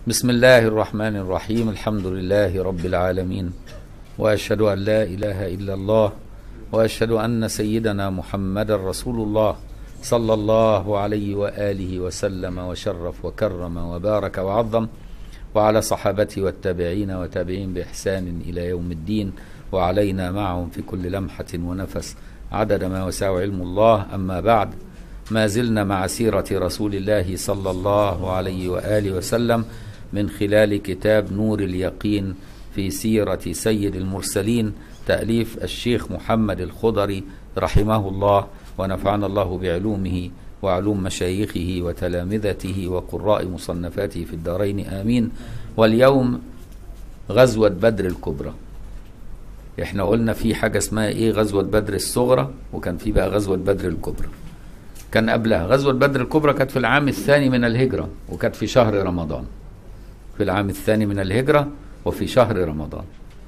بسم الله الرحمن الرحيم الحمد لله رب العالمين واشهد ان لا اله الا الله واشهد ان سيدنا محمدا رسول الله صلى الله عليه واله وسلم وشرف وكرم وبارك وعظم وعلى صحابته والتابعين وتابعين باحسان الى يوم الدين وعلينا معهم في كل لمحه ونفس عدد ما وسع علم الله اما بعد ما زلنا مع سيره رسول الله صلى الله عليه واله وسلم من خلال كتاب نور اليقين في سيره سيد المرسلين تاليف الشيخ محمد الخضري رحمه الله ونفعنا الله بعلومه وعلوم مشايخه وتلامذته وقراء مصنفاته في الدارين امين واليوم غزوه بدر الكبرى احنا قلنا في حاجه اسمها ايه غزوه بدر الصغرى وكان في بقى غزوه بدر الكبرى كان قبلها غزوه بدر الكبرى كانت في العام الثاني من الهجره وكانت في شهر رمضان في العام الثاني من الهجره وفي شهر رمضان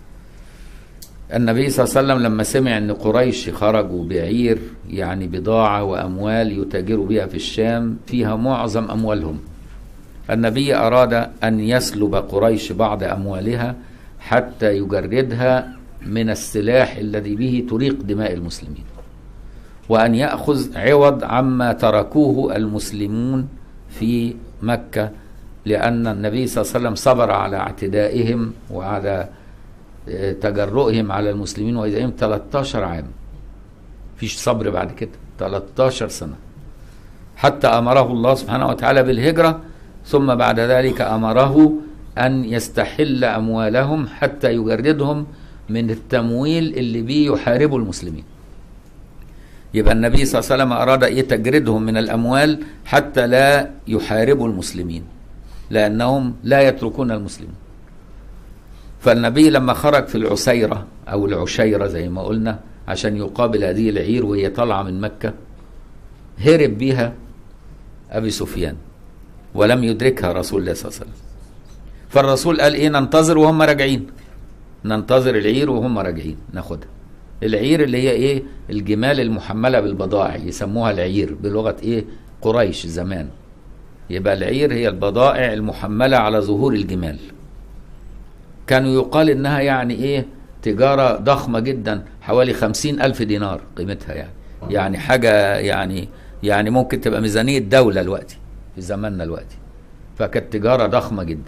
النبي صلى الله عليه وسلم لما سمع ان قريش خرجوا بعير يعني بضاعه واموال يتاجروا بها في الشام فيها معظم اموالهم النبي اراد ان يسلب قريش بعض اموالها حتى يجردها من السلاح الذي به تريق دماء المسلمين وان ياخذ عوض عما تركوه المسلمون في مكه لان النبي صلى الله عليه وسلم صبر على اعتدائهم وعلى تجرؤهم على المسلمين وايذائهم 13 عام فيش صبر بعد كده 13 سنه حتى امره الله سبحانه وتعالى بالهجره ثم بعد ذلك امره ان يستحل اموالهم حتى يجردهم من التمويل اللي بيه يحاربوا المسلمين يبقى النبي صلى الله عليه وسلم اراد ايه تجردهم من الاموال حتى لا يحاربوا المسلمين لانهم لا يتركون المسلمين فالنبي لما خرج في العسيرة أو العشيرة زي ما قلنا عشان يقابل هذه العير وهي طالعة من مكة هرب بها أبي سفيان ولم يدركها رسول الله صلى الله عليه وسلم فالرسول قال إيه ننتظر وهم راجعين ننتظر العير وهم راجعين ناخدها العير اللي هي إيه الجمال المحملة بالبضائع يسموها العير بلغة إيه قريش زمان يبقى العير هي البضائع المحملة على ظهور الجمال كانوا يقال انها يعني ايه تجارة ضخمة جدا حوالي خمسين ألف دينار قيمتها يعني يعني حاجة يعني يعني ممكن تبقى ميزانية دولة دلوقتي في زماننا دلوقتي فكانت تجارة ضخمة جدا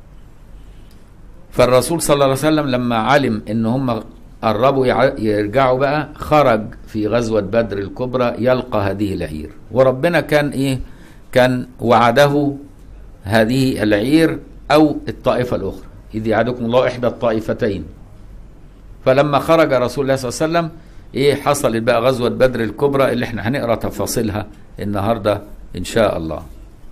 فالرسول صلى الله عليه وسلم لما علم ان هم قربوا يرجعوا بقى خرج في غزوة بدر الكبرى يلقى هذه العير وربنا كان ايه كان وعده هذه العير او الطائفة الاخرى إذ يعدكم الله إحدى الطائفتين فلما خرج رسول الله صلى الله عليه وسلم إيه حصلت بقى غزوة بدر الكبرى اللي إحنا هنقرأ تفاصيلها النهاردة إن شاء الله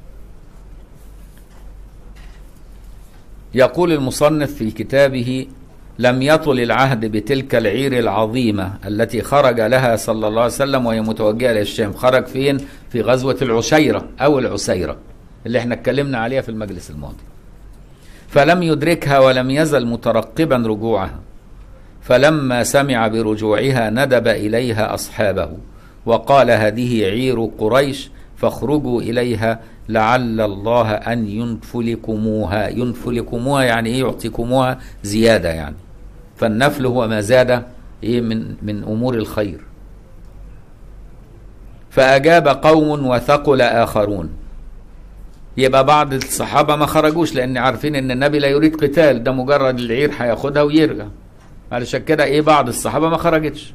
يقول المصنف في كتابه لم يطل العهد بتلك العير العظيمة التي خرج لها صلى الله عليه وسلم وهي متوجهة للشام خرج فين؟ في غزوة العشيرة أو العسيرة اللي احنا اتكلمنا عليها في المجلس الماضي فلم يدركها ولم يزل مترقبا رجوعها فلما سمع برجوعها ندب اليها اصحابه وقال هذه عير قريش فاخرجوا اليها لعل الله ان ينفلكموها ينفلكموها يعني ايه يعطيكموها زياده يعني فالنفل هو ما زاد ايه من من امور الخير فاجاب قوم وثقل اخرون يبقى بعض الصحابه ما خرجوش لان عارفين ان النبي لا يريد قتال ده مجرد العير هياخدها ويرجع علشان كده ايه بعض الصحابه ما خرجتش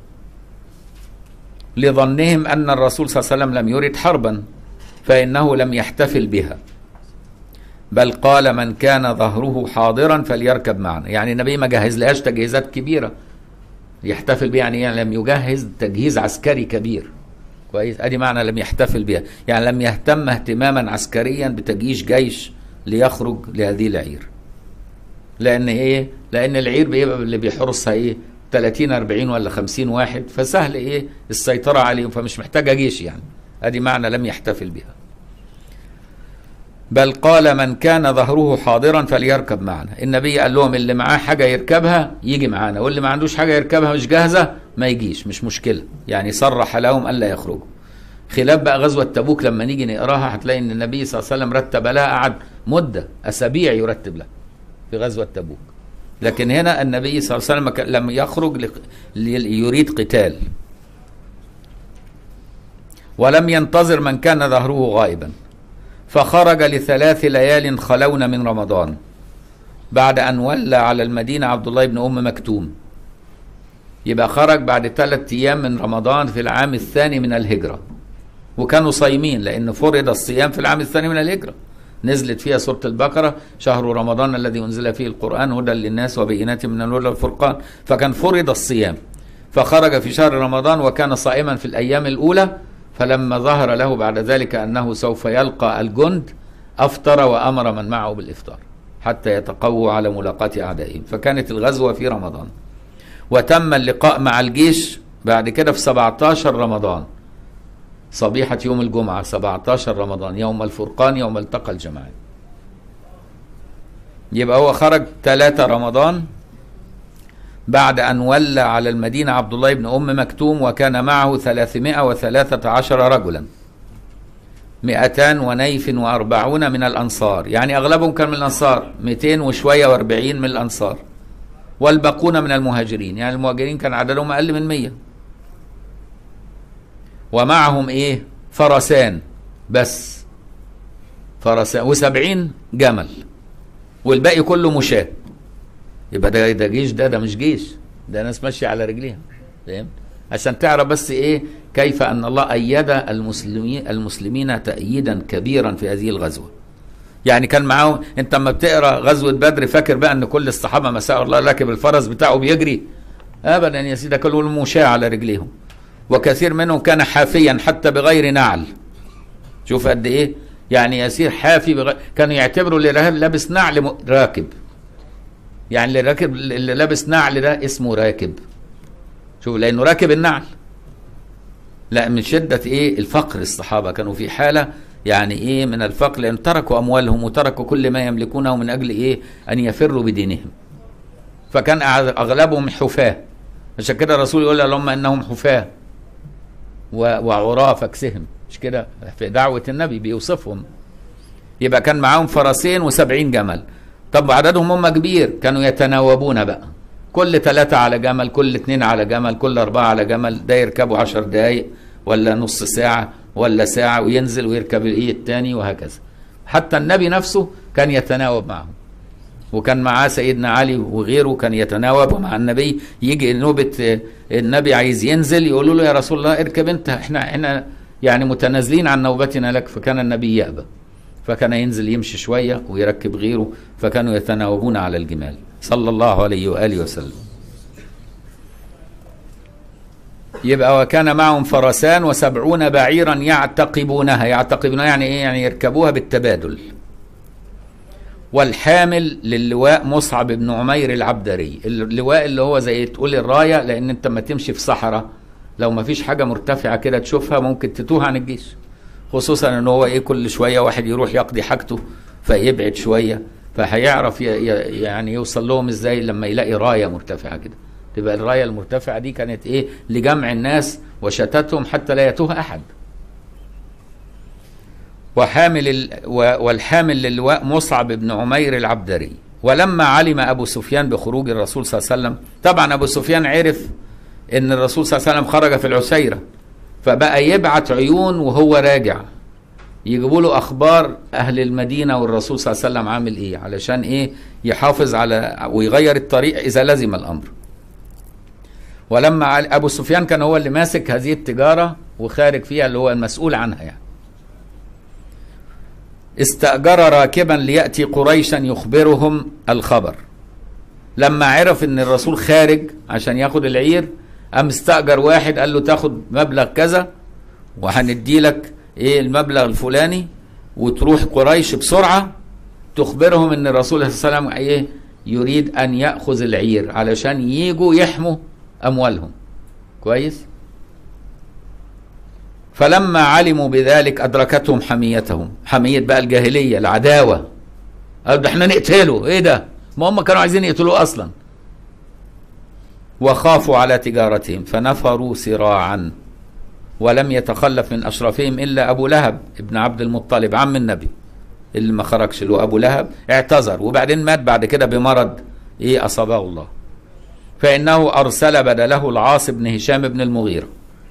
لظنهم ان الرسول صلى الله عليه وسلم لم يريد حربا فانه لم يحتفل بها بل قال من كان ظهره حاضرا فليركب معنا يعني النبي ما جهز لهاش تجهيزات كبيره يحتفل بها يعني, يعني لم يجهز تجهيز عسكري كبير كويس ادي معنى لم يحتفل بها يعني لم يهتم اهتماما عسكريا بتجيش جيش ليخرج لهذه العير لان ايه لان العير بيبقى اللي بيحرسها ايه 30 40 ولا 50 واحد فسهل ايه السيطره عليهم فمش محتاجه جيش يعني ادي معنى لم يحتفل بها بل قال من كان ظهره حاضرا فليركب معنا النبي قال لهم اللي معاه حاجه يركبها يجي معانا واللي ما عندوش حاجه يركبها مش جاهزه ما يجيش مش مشكله يعني صرح لهم الا يخرجوا خلاف بقى غزوة تبوك لما نيجي نقراها هتلاقي ان النبي صلى الله عليه وسلم رتب لها قعد مدة اسابيع يرتب لها في غزوة تبوك لكن هنا النبي صلى الله عليه وسلم كان- لم يخرج لق- لي- يريد قتال ولم ينتظر من كان ظهره غائبا فخرج لثلاث ليال خلون من رمضان بعد أن ولى على المدينة عبد الله بن أم مكتوم يبقى خرج بعد ثلاثة أيام من رمضان في العام الثاني من الهجرة وكانوا صايمين لأن فرض الصيام في العام الثاني من الهجرة نزلت فيها سورة البقرة شهر رمضان الذي أنزل فيه القرآن هدى للناس وبينات من الهدى والفرقان فكان فرض الصيام فخرج في شهر رمضان وكان صائما في الأيام الأولى فلما ظهر له بعد ذلك أنه سوف يلقى الجند أفطر وأمر من معه بالإفطار حتى يتقووا على ملاقاة أعدائهم فكانت الغزوة في رمضان وتم اللقاء مع الجيش بعد كده في 17 رمضان صبيحة يوم الجمعة 17 رمضان يوم الفرقان يوم التقى الجمعان يبقى هو خرج 3 رمضان بعد أن ولى على المدينة عبد الله بن أم مكتوم وكان معه 313 رجلا مئتان ونيف وأربعون من الأنصار يعني أغلبهم كان من الأنصار 200 وشوية وأربعين من الأنصار والباقون من المهاجرين يعني المهاجرين كان عددهم أقل من 100 ومعهم إيه فرسان بس فرسان وسبعين جمل والباقي كله مشاة يبقى ده ده جيش ده ده مش جيش ده ناس ماشيه على رجليها فاهم عشان تعرف بس ايه كيف ان الله ايد المسلمين المسلمين تأييدا كبيرا في هذه الغزوه يعني كان معاهم انت لما بتقرا غزوه بدر فاكر بقى ان كل الصحابه ما شاء الله راكب الفرس بتاعه بيجري ابدا يا سيدي كلهم مشاة على رجليهم وكثير منهم كان حافيا حتى بغير نعل شوف قد ايه يعني يسير حافي بغير كانوا يعتبروا اللي لابس نعل م- راكب يعني اللي راكب اللي لابس نعل ده اسمه راكب شوف لانه راكب النعل لا من شدة ايه الفقر الصحابة كانوا في حالة يعني ايه من الفقر لان تركوا اموالهم وتركوا كل ما يملكونه من اجل ايه ان يفروا بدينهم فكان أع- اغلبهم حفاة عشان كده الرسول يقول اللهم انهم حفاة و- وعراة فاكسهم مش كده في دعوة النبي بيوصفهم يبقى كان معاهم فرسين وسبعين جمل طب عددهم هم كبير كانوا يتناوبون بقى كل ثلاثة على جمل كل اثنين على جمل كل أربعة على جمل ده يركبوا عشر دقايق ولا نص ساعة ولا ساعة وينزل ويركب الإيه التاني وهكذا حتى النبي نفسه كان يتناوب معهم وكان معاه سيدنا علي وغيره كان يتناوب مع النبي يجي نوبة آه، النبي عايز ينزل يقولوا له يا رسول الله اركب انت احنا احنا يعني متنازلين عن نوبتنا لك فكان النبي يأبى فكان ينزل يمشي شوية ويركب غيره فكانوا يتناوبون على الجمال صلى الله عليه وآله وسلم يبقى وكان معهم فرسان وسبعون بعيرا يعتقبونها يعتقبونها يعني ايه يعني يركبوها بالتبادل والحامل للواء مصعب بن عمير العبدري اللواء اللي هو زي تقول الراية لان انت ما تمشي في صحراء لو ما فيش حاجة مرتفعة كده تشوفها ممكن تتوه عن الجيش خصوصا ان هو ايه كل شوية واحد يروح يقضي حاجته فيبعد شوية فهيعرف ي- ي- يعني يوصل لهم ازاي لما يلاقي راية مرتفعة كده تبقى الراية المرتفعة دي كانت ايه لجمع الناس وشتتهم حتى لا يتوه احد وحامل ال... و... والحامل للواء مصعب بن عمير العبدري ولما علم ابو سفيان بخروج الرسول صلى الله عليه وسلم طبعا ابو سفيان عرف ان الرسول صلى الله عليه وسلم خرج في العسيره فبقى يبعت عيون وهو راجع يجيبوا له اخبار اهل المدينه والرسول صلى الله عليه وسلم عامل ايه علشان ايه يحافظ على ويغير الطريق اذا لزم الامر ولما عل- ابو سفيان كان هو اللي ماسك هذه التجاره وخارج فيها اللي هو المسؤول عنها يعني استأجر راكبا ليأتي قريشا يخبرهم الخبر لما عرف ان الرسول خارج عشان ياخد العير قام استأجر واحد قال له تاخد مبلغ كذا وهندي لك ايه المبلغ الفلاني وتروح قريش بسرعة تخبرهم ان الرسول صلى الله عليه وسلم ايه يريد ان يأخذ العير علشان ييجوا يحموا اموالهم كويس فلما علموا بذلك أدركتهم حميتهم حمية بقى الجاهلية العداوة قالوا ده احنا نقتله ايه ده ما هم كانوا عايزين يقتلوه أصلا وخافوا على تجارتهم فنفروا سراعا ولم يتخلف من أشرافهم إلا أبو لهب ابن عبد المطلب عم النبي اللي ما خرجش اللي هو أبو لهب اعتذر وبعدين مات بعد كده بمرض إيه أصابه الله فإنه أرسل بدله العاص بن هشام بن المغيرة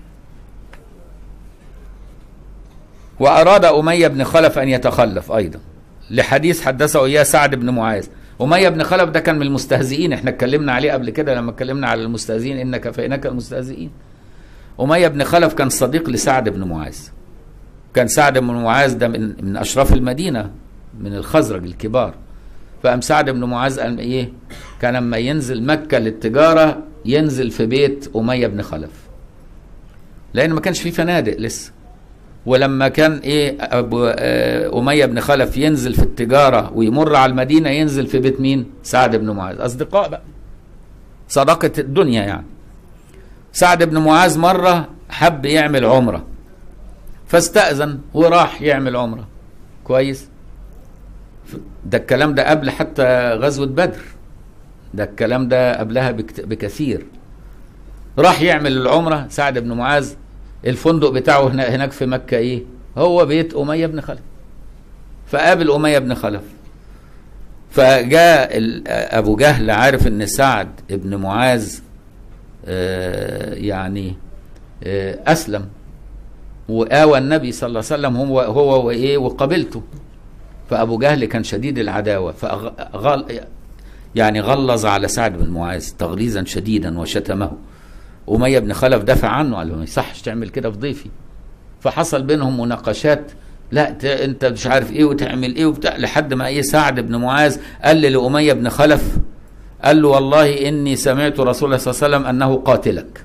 وأراد أمية بن خلف أن يتخلف أيضا لحديث حدثه إياه سعد بن معاذ أمية بن خلف ده كان من المستهزئين احنا اتكلمنا عليه قبل كده لما اتكلمنا على المستهزئين إن كفيناك المستهزئين أمية بن خلف كان صديق لسعد بن معاذ كان سعد بن معاذ ده من من أشراف المدينة من الخزرج الكبار فقام سعد بن معاذ قال إيه كان لما ينزل مكة للتجارة ينزل في بيت أمية بن خلف لأن ما كانش فيه فنادق لسه ولما كان ايه ابو آه اميه بن خلف ينزل في التجاره ويمر على المدينه ينزل في بيت مين؟ سعد بن معاذ اصدقاء بقى صداقه الدنيا يعني سعد بن معاذ مره حب يعمل عمره فاستاذن وراح يعمل عمره كويس ده الكلام ده قبل حتى غزوه بدر ده الكلام ده قبلها بكثير راح يعمل العمره سعد بن معاذ الفندق بتاعه هناك في مكة ايه هو بيت أمية بن خلف فقابل أمية بن خلف فجاء أبو جهل عارف إن سعد بن معاذ آه يعني آه أسلم وآوى النبي صلى الله عليه وسلم هو هو وإيه وقبلته فأبو جهل كان شديد العداوة فغل يعني غلظ على سعد بن معاذ تغليظا شديدا وشتمه أمية بن خلف دافع عنه قال له ما يصحش تعمل كده في ضيفي فحصل بينهم مناقشات لا انت مش عارف ايه وتعمل ايه وبتاع لحد ما ايه سعد بن معاذ قال لأمية بن خلف قال له والله اني سمعت رسول الله صلى الله عليه وسلم انه قاتلك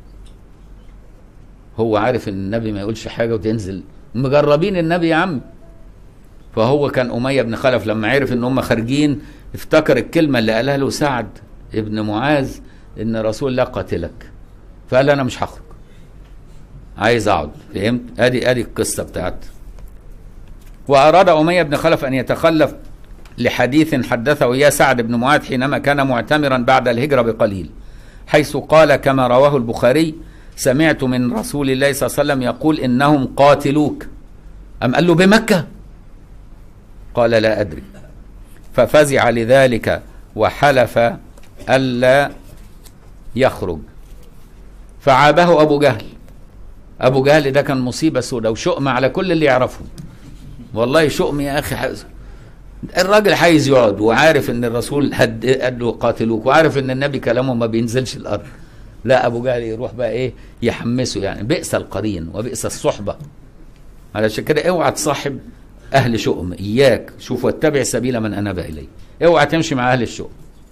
هو عارف ان النبي ما يقولش حاجه وتنزل مجربين النبي يا عم فهو كان أمية بن خلف لما عرف ان هم خارجين افتكر الكلمة اللي قالها له سعد ابن معاذ ان رسول الله قاتلك فقال انا مش هخرج عايز اقعد فهمت ادي ادي القصه بتاعت واراد اميه بن خلف ان يتخلف لحديث حدثه اياه سعد بن معاذ حينما كان معتمرا بعد الهجره بقليل حيث قال كما رواه البخاري سمعت من رسول الله صلى الله عليه وسلم يقول انهم قاتلوك ام قال له بمكه قال لا ادري ففزع لذلك وحلف الا يخرج فعابه ابو جهل ابو جهل ده كان مصيبه سوداء وشؤم على كل اللي يعرفه والله شؤم يا اخي حز. الراجل عايز يقعد وعارف ان الرسول هد قال له قاتلوك وعارف ان النبي كلامه ما بينزلش الارض لا ابو جهل يروح بقى ايه يحمسه يعني بئس القرين وبئس الصحبه علشان كده اوعى تصاحب اهل شؤم اياك شوف واتبع سبيل من اناب اليه اوعى تمشي مع اهل الشؤم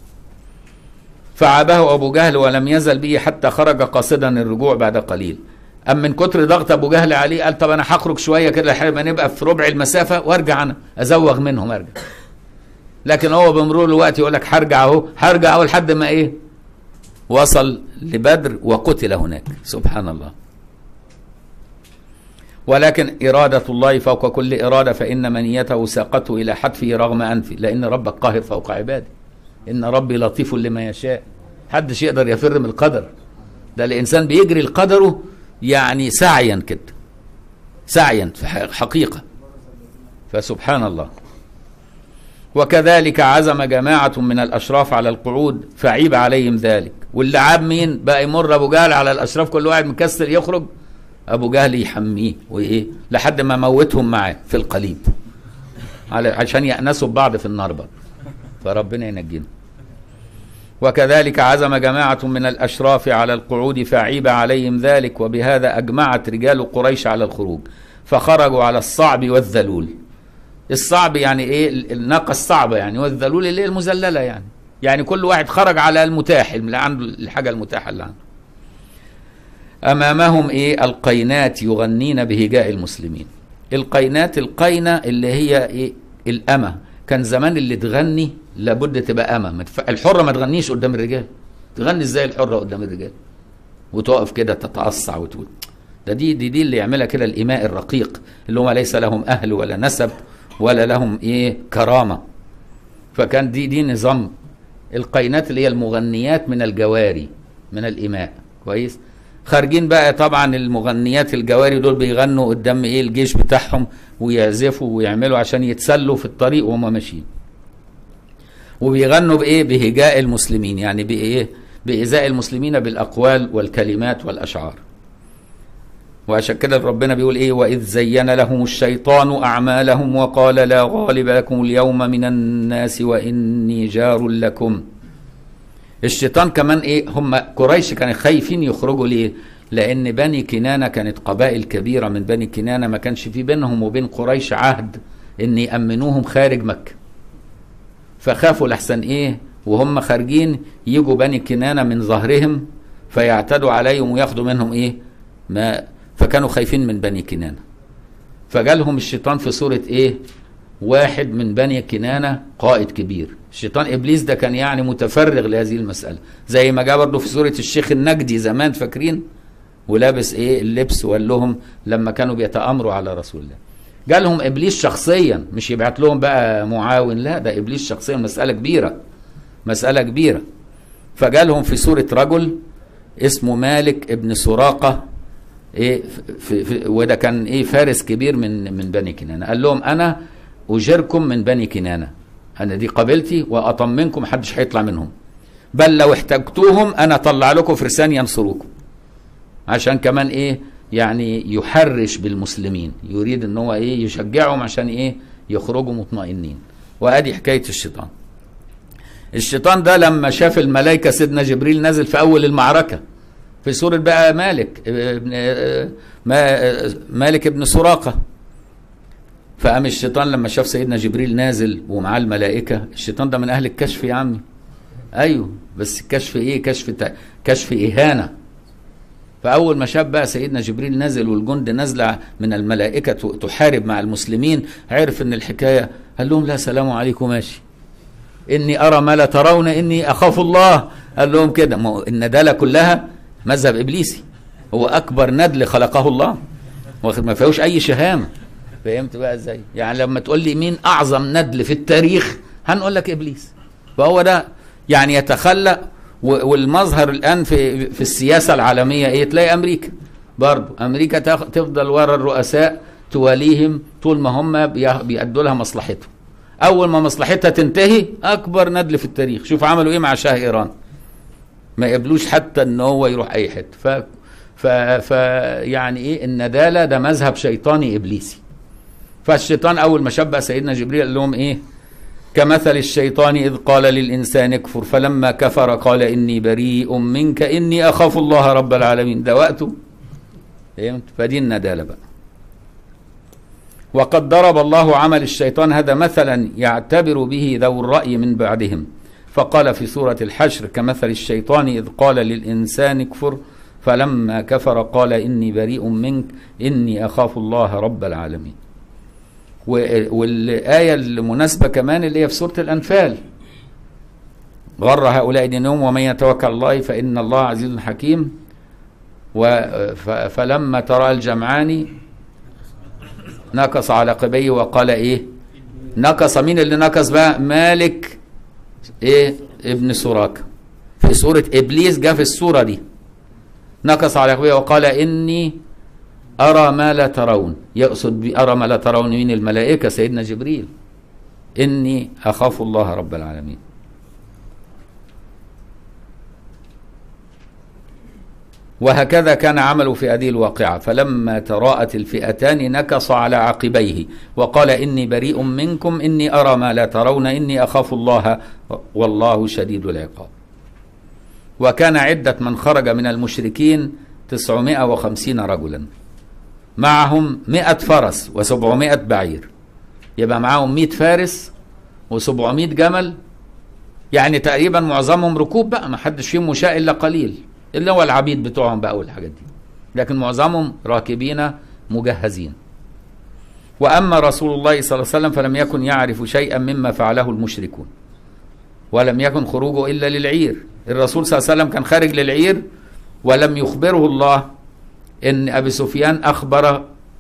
فعابه ابو جهل ولم يزل به حتى خرج قاصدا الرجوع بعد قليل أم من كتر ضغط أبو جهل عليه قال طب أنا هخرج شوية كده لحد ما نبقى في ربع المسافة وأرجع أنا أزوغ منهم أرجع لكن هو بمرور الوقت يقول لك هرجع أهو هرجع أهو لحد ما إيه وصل لبدر وقتل هناك سبحان الله ولكن إرادة الله فوق كل إرادة فإن منيته ساقته إلى حتفه رغم أنفه لأن ربك قاهر فوق عباده إن ربي لطيف لما يشاء حدش يقدر يفر من القدر ده الإنسان بيجري القدره يعني سعيا كده سعيا في حقيقة فسبحان الله وكذلك عزم جماعة من الأشراف على القعود فعيب عليهم ذلك واللي عاب مين بقى يمر أبو جهل على الأشراف كل واحد مكسر يخرج أبو جهل يحميه وإيه لحد ما موتهم معاه في القليب على عشان يأنسوا ببعض في النار بقى فربنا ينجينا وكذلك عزم جماعة من الأشراف على القعود فعيب عليهم ذلك وبهذا أجمعت رجال قريش على الخروج فخرجوا على الصعب والذلول الصعب يعني ايه الناقة الصعبة يعني والذلول اللي هي المذللة يعني يعني كل واحد خرج على المتاح اللي عنده الحاجة المتاحة اللي عنده أمامهم ايه القينات يغنين بهجاء المسلمين القينات القينة اللي هي ايه الأمة كان زمان اللي تغني لابد تبقى أمة متف... الحرة ما تغنيش قدام الرجال تغني ازاي الحرة قدام الرجال وتقف كده تتعصع وتقول ده دي دي دي اللي يعملها كده الإماء الرقيق اللي هم ليس لهم أهل ولا نسب ولا لهم إيه كرامة فكان دي دي نظام القينات اللي هي المغنيات من الجواري من الإماء كويس خارجين بقى طبعا المغنيات الجواري دول بيغنوا قدام ايه الجيش بتاعهم ويعزفوا ويعملوا عشان يتسلوا في الطريق وهم ماشيين وبيغنوا بايه بهجاء المسلمين يعني بايه بايذاء المسلمين بالاقوال والكلمات والاشعار وعشان كده ربنا بيقول ايه واذ زين لهم الشيطان اعمالهم وقال لا غالب لكم اليوم من الناس واني جار لكم الشيطان كمان ايه هم قريش كانوا خايفين يخرجوا ليه لان بني كنانه كانت قبائل كبيره من بني كنانه ما كانش في بينهم وبين قريش عهد ان يامنوهم خارج مكه فخافوا لحسن ايه وهم خارجين يجوا بني كنانه من ظهرهم فيعتدوا عليهم وياخدوا منهم ايه ما فكانوا خايفين من بني كنانه فجالهم الشيطان في صوره ايه واحد من بني كنانه قائد كبير الشيطان ابليس ده كان يعني متفرغ لهذه المساله زي ما جاء برضه في سوره الشيخ النجدي زمان فاكرين ولابس ايه اللبس وقال لهم لما كانوا بيتامروا على رسول الله جالهم ابليس شخصيا مش يبعت لهم بقى معاون لا ده ابليس شخصيا مساله كبيره مساله كبيره فجالهم في سوره رجل اسمه مالك ابن سراقه ايه في في وده كان ايه فارس كبير من من بني كنانه قال لهم انا اجركم من بني كنانه انا دي قبيلتي واطمنكم محدش هيطلع منهم بل لو احتجتوهم انا اطلع لكم فرسان ينصروكم عشان كمان ايه يعني يحرش بالمسلمين يريد ان هو ايه يشجعهم عشان ايه يخرجوا مطمئنين وادي حكايه الشيطان الشيطان ده لما شاف الملائكه سيدنا جبريل نازل في اول المعركه في سوره بقى مالك ابن مالك ابن سراقه فقام الشيطان لما شاف سيدنا جبريل نازل ومعاه الملائكه الشيطان ده من اهل الكشف يا عمي ايوه بس الكشف ايه كشف تا... كشف اهانه فاول ما شاف بقى سيدنا جبريل نازل والجند نازله من الملائكه تحارب مع المسلمين عرف ان الحكايه قال لهم لا سلام عليكم ماشي اني ارى ما لا ترون اني اخاف الله قال لهم كده ما الندالة كلها مذهب ابليسي هو اكبر ندل خلقه الله واخد ما فيهوش اي شهامه فهمت بقى ازاي يعني لما تقول لي مين اعظم ندل في التاريخ هنقول لك ابليس فهو ده يعني يتخلى والمظهر الان في في السياسه العالميه ايه تلاقي امريكا برضه امريكا تفضل ورا الرؤساء تواليهم طول ما هم بيأدوا لها مصلحتهم اول ما مصلحتها تنتهي اكبر ندل في التاريخ شوف عملوا ايه مع شاه ايران ما يقبلوش حتى ان هو يروح اي حته ف ف ف يعني ايه النداله ده مذهب شيطاني ابليسي فالشيطان اول ما شبه سيدنا جبريل قال لهم ايه كمثل الشيطان اذ قال للانسان اكفر فلما كفر قال اني بريء منك اني اخاف الله رب العالمين ده وقته فهمت فدي النداله بقى وقد ضرب الله عمل الشيطان هذا مثلا يعتبر به ذو الراي من بعدهم فقال في سوره الحشر كمثل الشيطان اذ قال للانسان اكفر فلما كفر قال اني بريء منك اني اخاف الله رب العالمين والآية المناسبة كمان اللي هي في سورة الأنفال غر هؤلاء دينهم ومن يتوكل الله فإن الله عزيز حكيم فلما ترى الجمعان نكص على قبيه وقال ايه نكص مين اللي نكص بقى مالك ايه ابن سراك في سورة ابليس جاء في السورة دي نكص على قبيه وقال اني أرى ما لا ترون يقصد بأرى ما لا ترون من الملائكة سيدنا جبريل إني أخاف الله رب العالمين وهكذا كان عمله في هذه الواقعة فلما تراءت الفئتان نكص على عقبيه وقال إني بريء منكم إني أرى ما لا ترون إني أخاف الله والله شديد العقاب وكان عدة من خرج من المشركين تسعمائة وخمسين رجلا معهم مئة فرس وسبعمائة بعير يبقى معاهم مئة فارس وسبعمائة جمل يعني تقريبا معظمهم ركوب بقى ما حدش فيهم مشاء إلا قليل اللي هو العبيد بتوعهم بقى والحاجات دي لكن معظمهم راكبين مجهزين وأما رسول الله صلى الله عليه وسلم فلم يكن يعرف شيئا مما فعله المشركون ولم يكن خروجه إلا للعير الرسول صلى الله عليه وسلم كان خارج للعير ولم يخبره الله ان ابي سفيان اخبر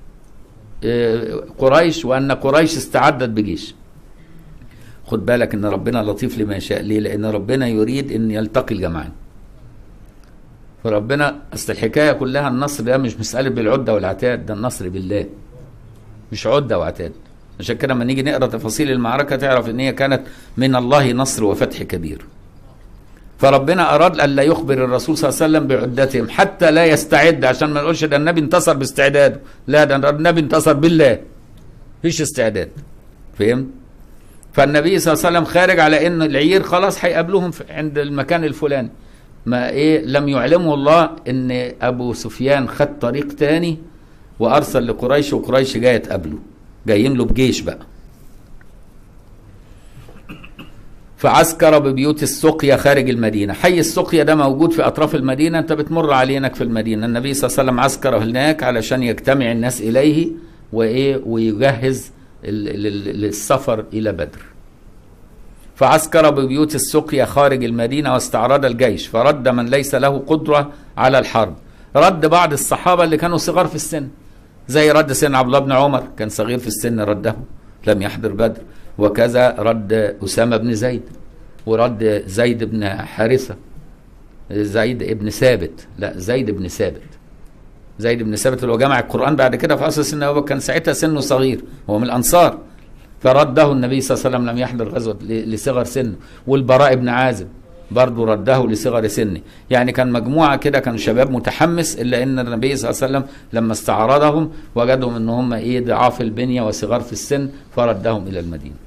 قريش وان قريش استعدت بجيش خد بالك ان ربنا لطيف لما يشاء ليه لان ربنا يريد ان يلتقي الجمعان فربنا اصل الحكايه كلها النصر ده مش مساله بالعده والعتاد ده النصر بالله مش عده وعتاد عشان كده لما نيجي نقرا تفاصيل المعركه تعرف ان هي كانت من الله نصر وفتح كبير فربنا اراد الا يخبر الرسول صلى الله عليه وسلم بعدتهم حتى لا يستعد عشان ما نقولش ده النبي انتصر باستعداده لا ده النبي انتصر بالله مفيش استعداد فهمت فالنبي صلى الله عليه وسلم خارج على ان العير خلاص هيقابلوهم في- عند المكان الفلاني ما ايه لم يعلمه الله ان ابو سفيان خد طريق تاني وارسل لقريش وقريش جايه تقابله جايين له بجيش بقى فعسكر ببيوت السقيا خارج المدينة حي السقيا ده موجود في أطراف المدينة أنت بتمر علينك في المدينة النبي صلى الله عليه وسلم عسكر هناك علشان يجتمع الناس إليه وإيه ويجهز ال- ال- للسفر إلى بدر فعسكر ببيوت السقيا خارج المدينة واستعرض الجيش فرد من ليس له قدرة على الحرب رد بعض الصحابة اللي كانوا صغار في السن زي رد سن عبد الله بن عمر كان صغير في السن رده لم يحضر بدر وكذا رد أسامة بن زيد ورد زيد بن حارثة زيد ابن ثابت لا زيد بن ثابت زيد بن ثابت اللي هو جمع القرآن بعد كده في أصل سن أبو بكر كان ساعتها سنه صغير هو من الأنصار فرده النبي صلى الله عليه وسلم لم يحضر غزوة ل- لصغر سنه والبراء بن عازب برضه رده لصغر سنه يعني كان مجموعة كده كانوا شباب متحمس إلا أن النبي صلى الله عليه وسلم لما استعرضهم وجدهم أن هم إيه ضعاف البنية وصغار في السن فردهم إلى المدينة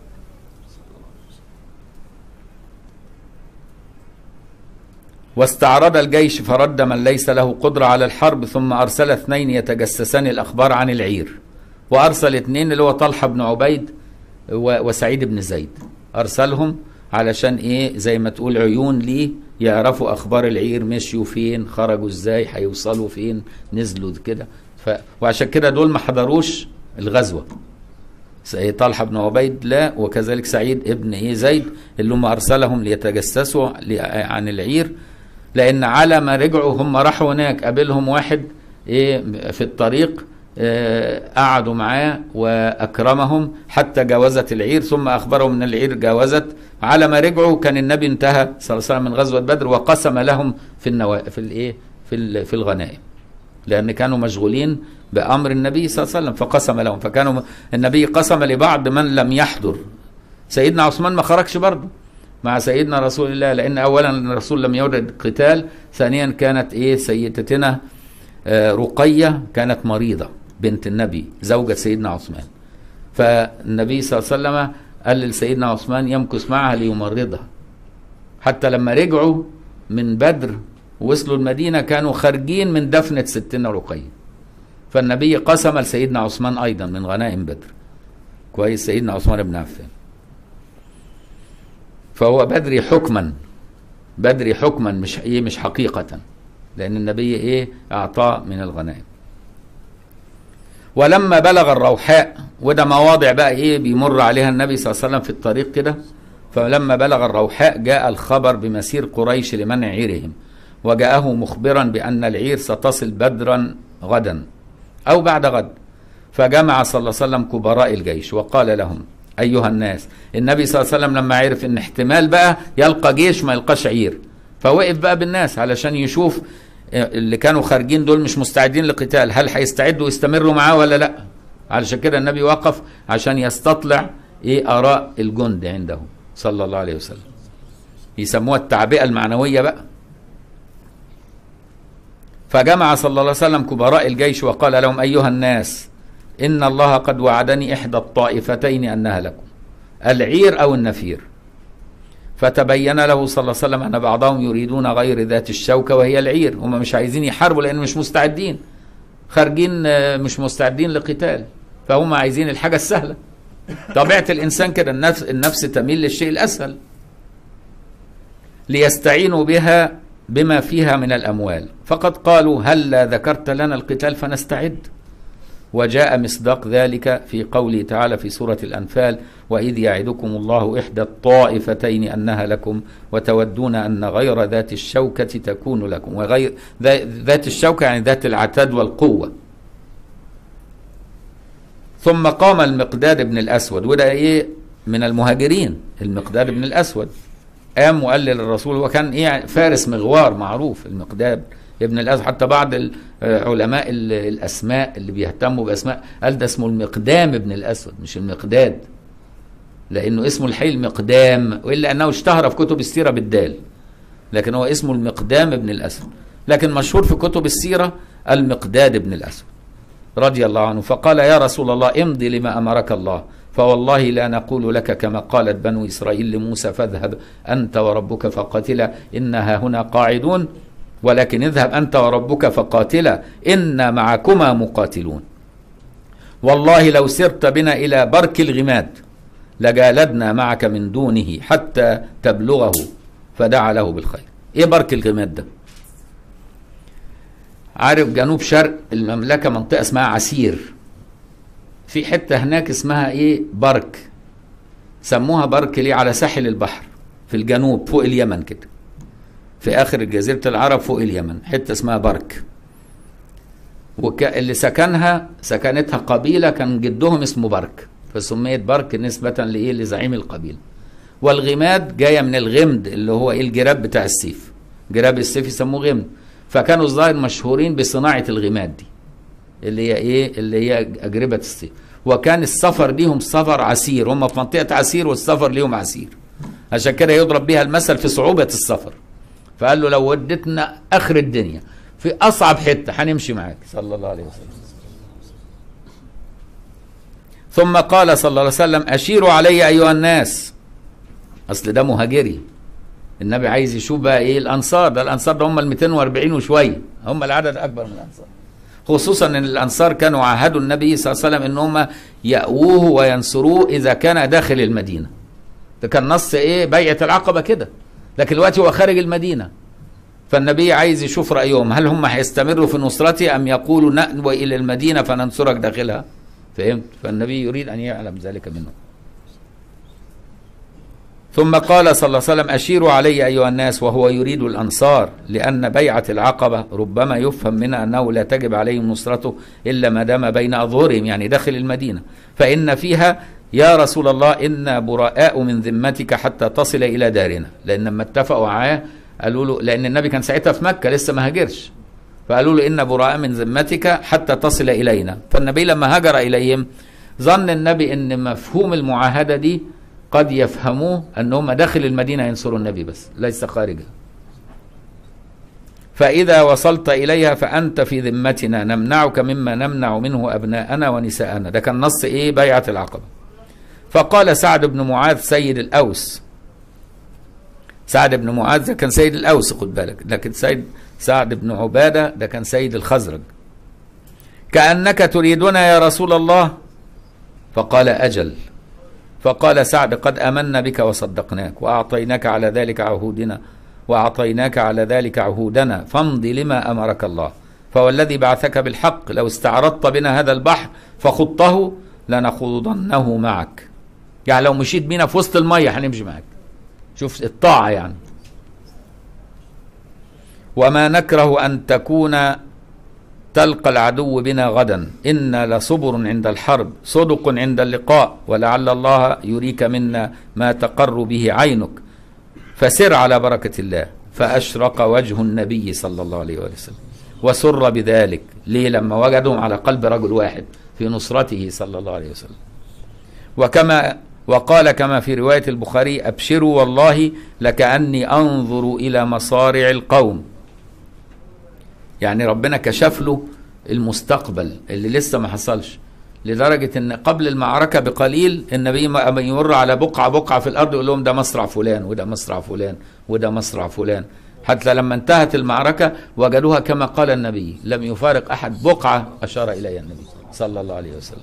واستعرض الجيش فرد من ليس له قدرة على الحرب ثم أرسل اثنين يتجسسان الأخبار عن العير وأرسل اثنين اللي هو طلحة بن عبيد و- وسعيد بن زيد أرسلهم علشان إيه زي ما تقول عيون ليه يعرفوا أخبار العير مشيوا فين خرجوا إزاي هيوصلوا فين نزلوا كده ف... وعشان كده دول ما حضروش الغزوة سي- طلحة بن عبيد لا وكذلك سعيد ابن ايه زيد اللي هم ارسلهم ليتجسسوا ل- عن العير لان على ما رجعوا هم راحوا هناك قابلهم واحد ايه في الطريق آه، قعدوا معاه واكرمهم حتى جاوزت العير ثم اخبرهم ان العير جاوزت على ما رجعوا كان النبي انتهى صلى الله عليه وسلم من غزوه بدر وقسم لهم في النوا في الايه في ال- في الغنائم لان كانوا مشغولين بامر النبي صلى الله عليه وسلم فقسم لهم فكانوا النبي قسم لبعض من لم يحضر سيدنا عثمان ما خرجش برضه مع سيدنا رسول الله لان اولا الرسول لم يورد قتال ثانيا كانت ايه سيدتنا آه، رقيه كانت مريضه بنت النبي زوجة سيدنا عثمان فالنبي صلى الله عليه وسلم قال لسيدنا عثمان يمكث معها ليمرضها حتى لما رجعوا من بدر وصلوا المدينة كانوا خارجين من دفنة ستنا رقية فالنبي قسم لسيدنا عثمان أيضا من غنائم بدر كويس سيدنا عثمان بن عفان فهو بدري حكما بدري حكما مش ايه مش حقيقة لأن النبي ايه أعطاه من الغنائم ولما بلغ الروحاء وده مواضع بقى ايه بيمر عليها النبي صلى الله عليه وسلم في الطريق كده فلما بلغ الروحاء جاء الخبر بمسير قريش لمنع عيرهم وجاءه مخبرا بأن العير ستصل بدرا غدا أو بعد غد فجمع صلى الله عليه وسلم كبراء الجيش وقال لهم أيها الناس النبي صلى الله عليه وسلم لما عرف إن احتمال بقى يلقى جيش ما يلقاش عير فوقف بقى بالناس علشان يشوف اللي كانوا خارجين دول مش مستعدين لقتال هل هيستعدوا ويستمروا معاه ولا لا علشان كده النبي وقف عشان يستطلع ايه اراء الجند عنده صلى الله عليه وسلم يسموها التعبئه المعنويه بقى فجمع صلى الله عليه وسلم كبراء الجيش وقال لهم ايها الناس ان الله قد وعدني احدى الطائفتين انها لكم العير او النفير فتبين له صلى الله عليه وسلم ان بعضهم يريدون غير ذات الشوكه وهي العير هم مش عايزين يحاربوا لان مش مستعدين خارجين مش مستعدين لقتال فهم عايزين الحاجه السهله طبيعه الانسان كده النفس النفس تميل للشيء الاسهل ليستعينوا بها بما فيها من الاموال فقد قالوا هلا ذكرت لنا القتال فنستعد وجاء مصداق ذلك في قوله تعالى في سورة الأنفال وإذ يعدكم الله إحدى الطائفتين أنها لكم وتودون أن غير ذات الشوكة تكون لكم وغير ذات الشوكة يعني ذات العتاد والقوة ثم قام المقداد بن الأسود وده إيه من المهاجرين المقداد بن الأسود قام وقال للرسول وكان إيه فارس مغوار معروف المقداد ابن الأسود حتى بعض ال- آه، علماء ال- الأسماء اللي بيهتموا بأسماء قال ده اسمه المقدام ابن الأسود مش المقداد لأنه اسمه الحي المقدام وإلا أنه اشتهر في كتب السيرة بالدال لكن هو اسمه المقدام ابن الأسود لكن مشهور في كتب السيرة المقداد ابن الأسود رضي الله عنه فقال يا رسول الله امضي لما أمرك الله فوالله لا نقول لك كما قالت بنو إسرائيل لموسى فاذهب أنت وربك فقاتلا إنها هنا قاعدون ولكن اذهب أنت وربك فقاتلا إنا معكما مقاتلون والله لو سرت بنا إلى برك الغماد لجالدنا معك من دونه حتى تبلغه فدعا له بالخير ايه برك الغماد ده عارف جنوب شرق المملكة منطقة اسمها عسير في حتة هناك اسمها ايه برك سموها برك ليه على ساحل البحر في الجنوب فوق اليمن كده في اخر جزيرة العرب فوق اليمن حتة اسمها برك وك... اللي سكنها سكنتها قبيلة كان جدهم اسمه برك فسميت برك نسبة لإيه لزعيم القبيلة والغماد جاية من الغمد اللي هو إيه الجراب بتاع السيف جراب السيف يسموه غمد فكانوا الظاهر مشهورين بصناعة الغماد دي اللي هي إيه اللي هي أجربة السيف وكان السفر ليهم سفر عسير هم في منطقة عسير والسفر ليهم عسير عشان كده يضرب بيها المثل في صعوبة السفر فقال له لو ودتنا آخر الدنيا في أصعب حتة هنمشي معاك صلى الله عليه وسلم ثم قال صلى الله عليه وسلم أشيروا علي أيها الناس أصل ده مهاجري النبي عايز يشوف بقى إيه الأنصار ده الأنصار ده هم ال 240 وشوية هم العدد أكبر من الأنصار خصوصا ان الانصار كانوا عاهدوا النبي صلى الله عليه وسلم ان هم يأووه وينصروه اذا كان داخل المدينه. ده كان نص ايه بيعه العقبه كده. لكن دلوقتي هو خارج المدينه. فالنبي عايز يشوف رايهم هل هم هيستمروا في نصرته ام يقولوا نأوي الى المدينه فننصرك داخلها؟ فهمت؟ فالنبي يريد ان يعلم ذلك منهم. ثم قال صلى الله عليه وسلم أشيروا علي أيها الناس وهو يريد الأنصار لأن بيعة العقبة ربما يفهم منها أنه لا تجب عليهم نصرته إلا ما دام بين أظهرهم يعني داخل المدينة فإن فيها يا رسول الله إنا براء من ذمتك حتى تصل إلى دارنا لأن لما اتفقوا معاه قالوا له لأن النبي كان ساعتها في مكة لسه ما هاجرش فقالوا له إن براء من ذمتك حتى تصل إلينا فالنبي لما هاجر إليهم ظن النبي أن مفهوم المعاهدة دي قد يفهموه أنهم داخل المدينة ينصروا النبي بس ليس خارجها فإذا وصلت إليها فأنت في ذمتنا نمنعك مما نمنع منه أبناءنا ونساءنا ده كان نص إيه بيعة العقبة فقال سعد بن معاذ سيد الأوس سعد بن معاذ ده كان سيد الأوس خد بالك لكن سيد سعد بن عبادة ده كان سيد الخزرج كأنك تريدنا يا رسول الله فقال أجل فقال سعد قد امنا بك وصدقناك واعطيناك على ذلك عهودنا واعطيناك على ذلك عهودنا فامض لما امرك الله فوالذي بعثك بالحق لو استعرضت بنا هذا البحر فخضته لنخوضنه معك يعني لو مشيت بينا في وسط الميه هنمشي معاك شوف الطاعه يعني وما نكره ان تكون تلقى العدو بنا غدا إنا لصبر عند الحرب صدق عند اللقاء ولعل الله يريك منا ما تقر به عينك فسر على بركة الله فأشرق وجه النبي صلى الله عليه وسلم وسر بذلك ليه لما وجدهم على قلب رجل واحد في نصرته صلى الله عليه وسلم وكما وقال كما في رواية البخاري أبشروا والله لكأني أنظر إلى مصارع القوم يعني ربنا كشف له المستقبل اللي لسه ما حصلش لدرجة ان قبل المعركة بقليل النبي ما يمر على بقعة بقعة في الارض يقول لهم ده مصرع فلان وده مصرع فلان وده مصرع فلان حتى لما انتهت المعركة وجدوها كما قال النبي لم يفارق احد بقعة اشار اليها النبي صلى الله عليه وسلم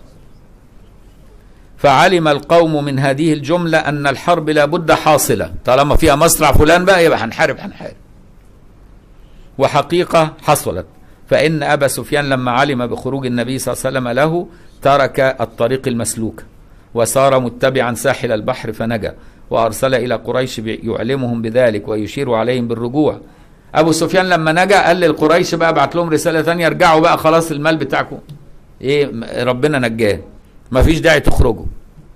فعلم القوم من هذه الجملة ان الحرب لابد حاصلة طالما فيها مصرع فلان بقى يبقى هنحارب هنحارب وحقيقة حصلت فإن أبا سفيان لما علم بخروج النبي صلى الله عليه وسلم له ترك الطريق المسلوك وصار متبعا ساحل البحر فنجا وأرسل إلى قريش يعلمهم بذلك ويشير عليهم بالرجوع أبو سفيان لما نجا قال للقريش بقى بعت لهم رسالة ثانية ارجعوا بقى خلاص المال بتاعكم إيه ربنا نجاه مفيش داعي تخرجوا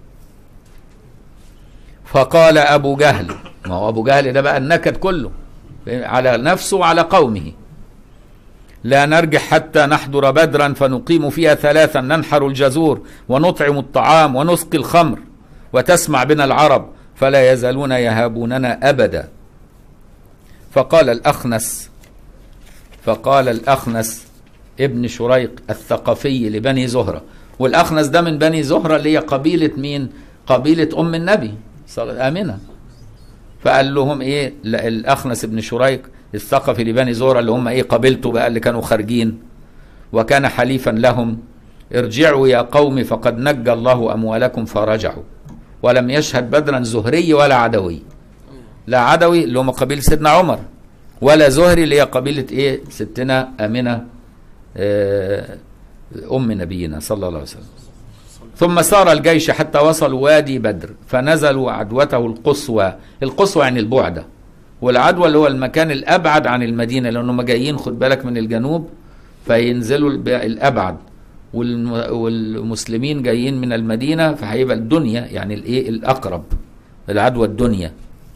فقال أبو جهل ما هو أبو جهل ده بقى النكد كله على نفسه وعلى قومه لا نرجع حتى نحضر بدرا فنقيم فيها ثلاثا ننحر الجزور ونطعم الطعام ونسقي الخمر وتسمع بنا العرب فلا يزالون يهابوننا أبدا فقال الأخنس فقال الأخنس ابن شريق الثقفي لبني زهرة والأخنس ده من بني زهرة اللي هي قبيلة مين قبيلة أم النبي صلى آمنة فقال لهم إيه لا، الأخنس ابن شريق الثقفي لبني زهرة اللي هم إيه قبيلته بقى اللي كانوا خارجين وكان حليفا لهم ارجعوا يا قوم فقد نجى الله أموالكم فرجعوا ولم يشهد بدرا زهري ولا عدوي لا عدوي اللي هم قبيلة سيدنا عمر ولا زهري اللي هي قبيلة ايه ستنا آمنة آه، أم نبينا صلى الله عليه وسلم ثم سار الجيش حتى وصلوا وادي بدر فنزلوا عدوته القصوى القصوى يعني البعدة والعدوى اللي هو المكان الأبعد عن المدينة لأنهم جايين خد بالك من الجنوب فينزلوا الب- الأبعد والم- والمسلمين جايين من المدينة فهيبقى الدنيا يعني الايه الأقرب العدوى الدنيا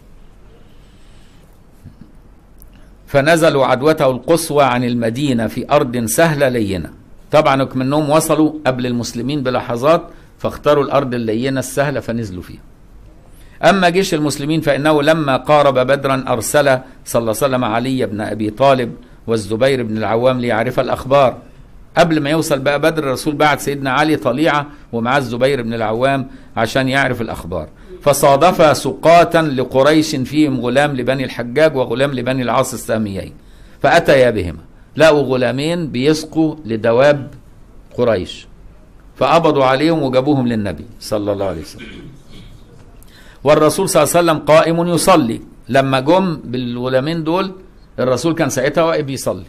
فنزلوا عدوته القصوى عن المدينة في أرض سهلة لينة طبعا منهم وصلوا قبل المسلمين بلحظات فاختاروا الأرض اللينة السهلة فنزلوا فيها أما جيش المسلمين فإنه لما قارب بدرا أرسل صلى الله عليه وسلم علي بن أبي طالب والزبير بن العوام ليعرف الأخبار قبل ما يوصل بقى بدر الرسول بعت سيدنا علي طليعة ومعاه الزبير بن العوام عشان يعرف الأخبار فصادف سقاة لقريش فيهم غلام لبني الحجاج وغلام لبني العاص الساميين فأتيا بهما لقوا غلامين بيسقوا لدواب قريش فقبضوا عليهم وجابوهم للنبي صلى الله عليه وسلم والرسول صلى الله عليه وسلم قائم يصلي لما جم بالغلامين دول الرسول كان ساعتها واقف يصلي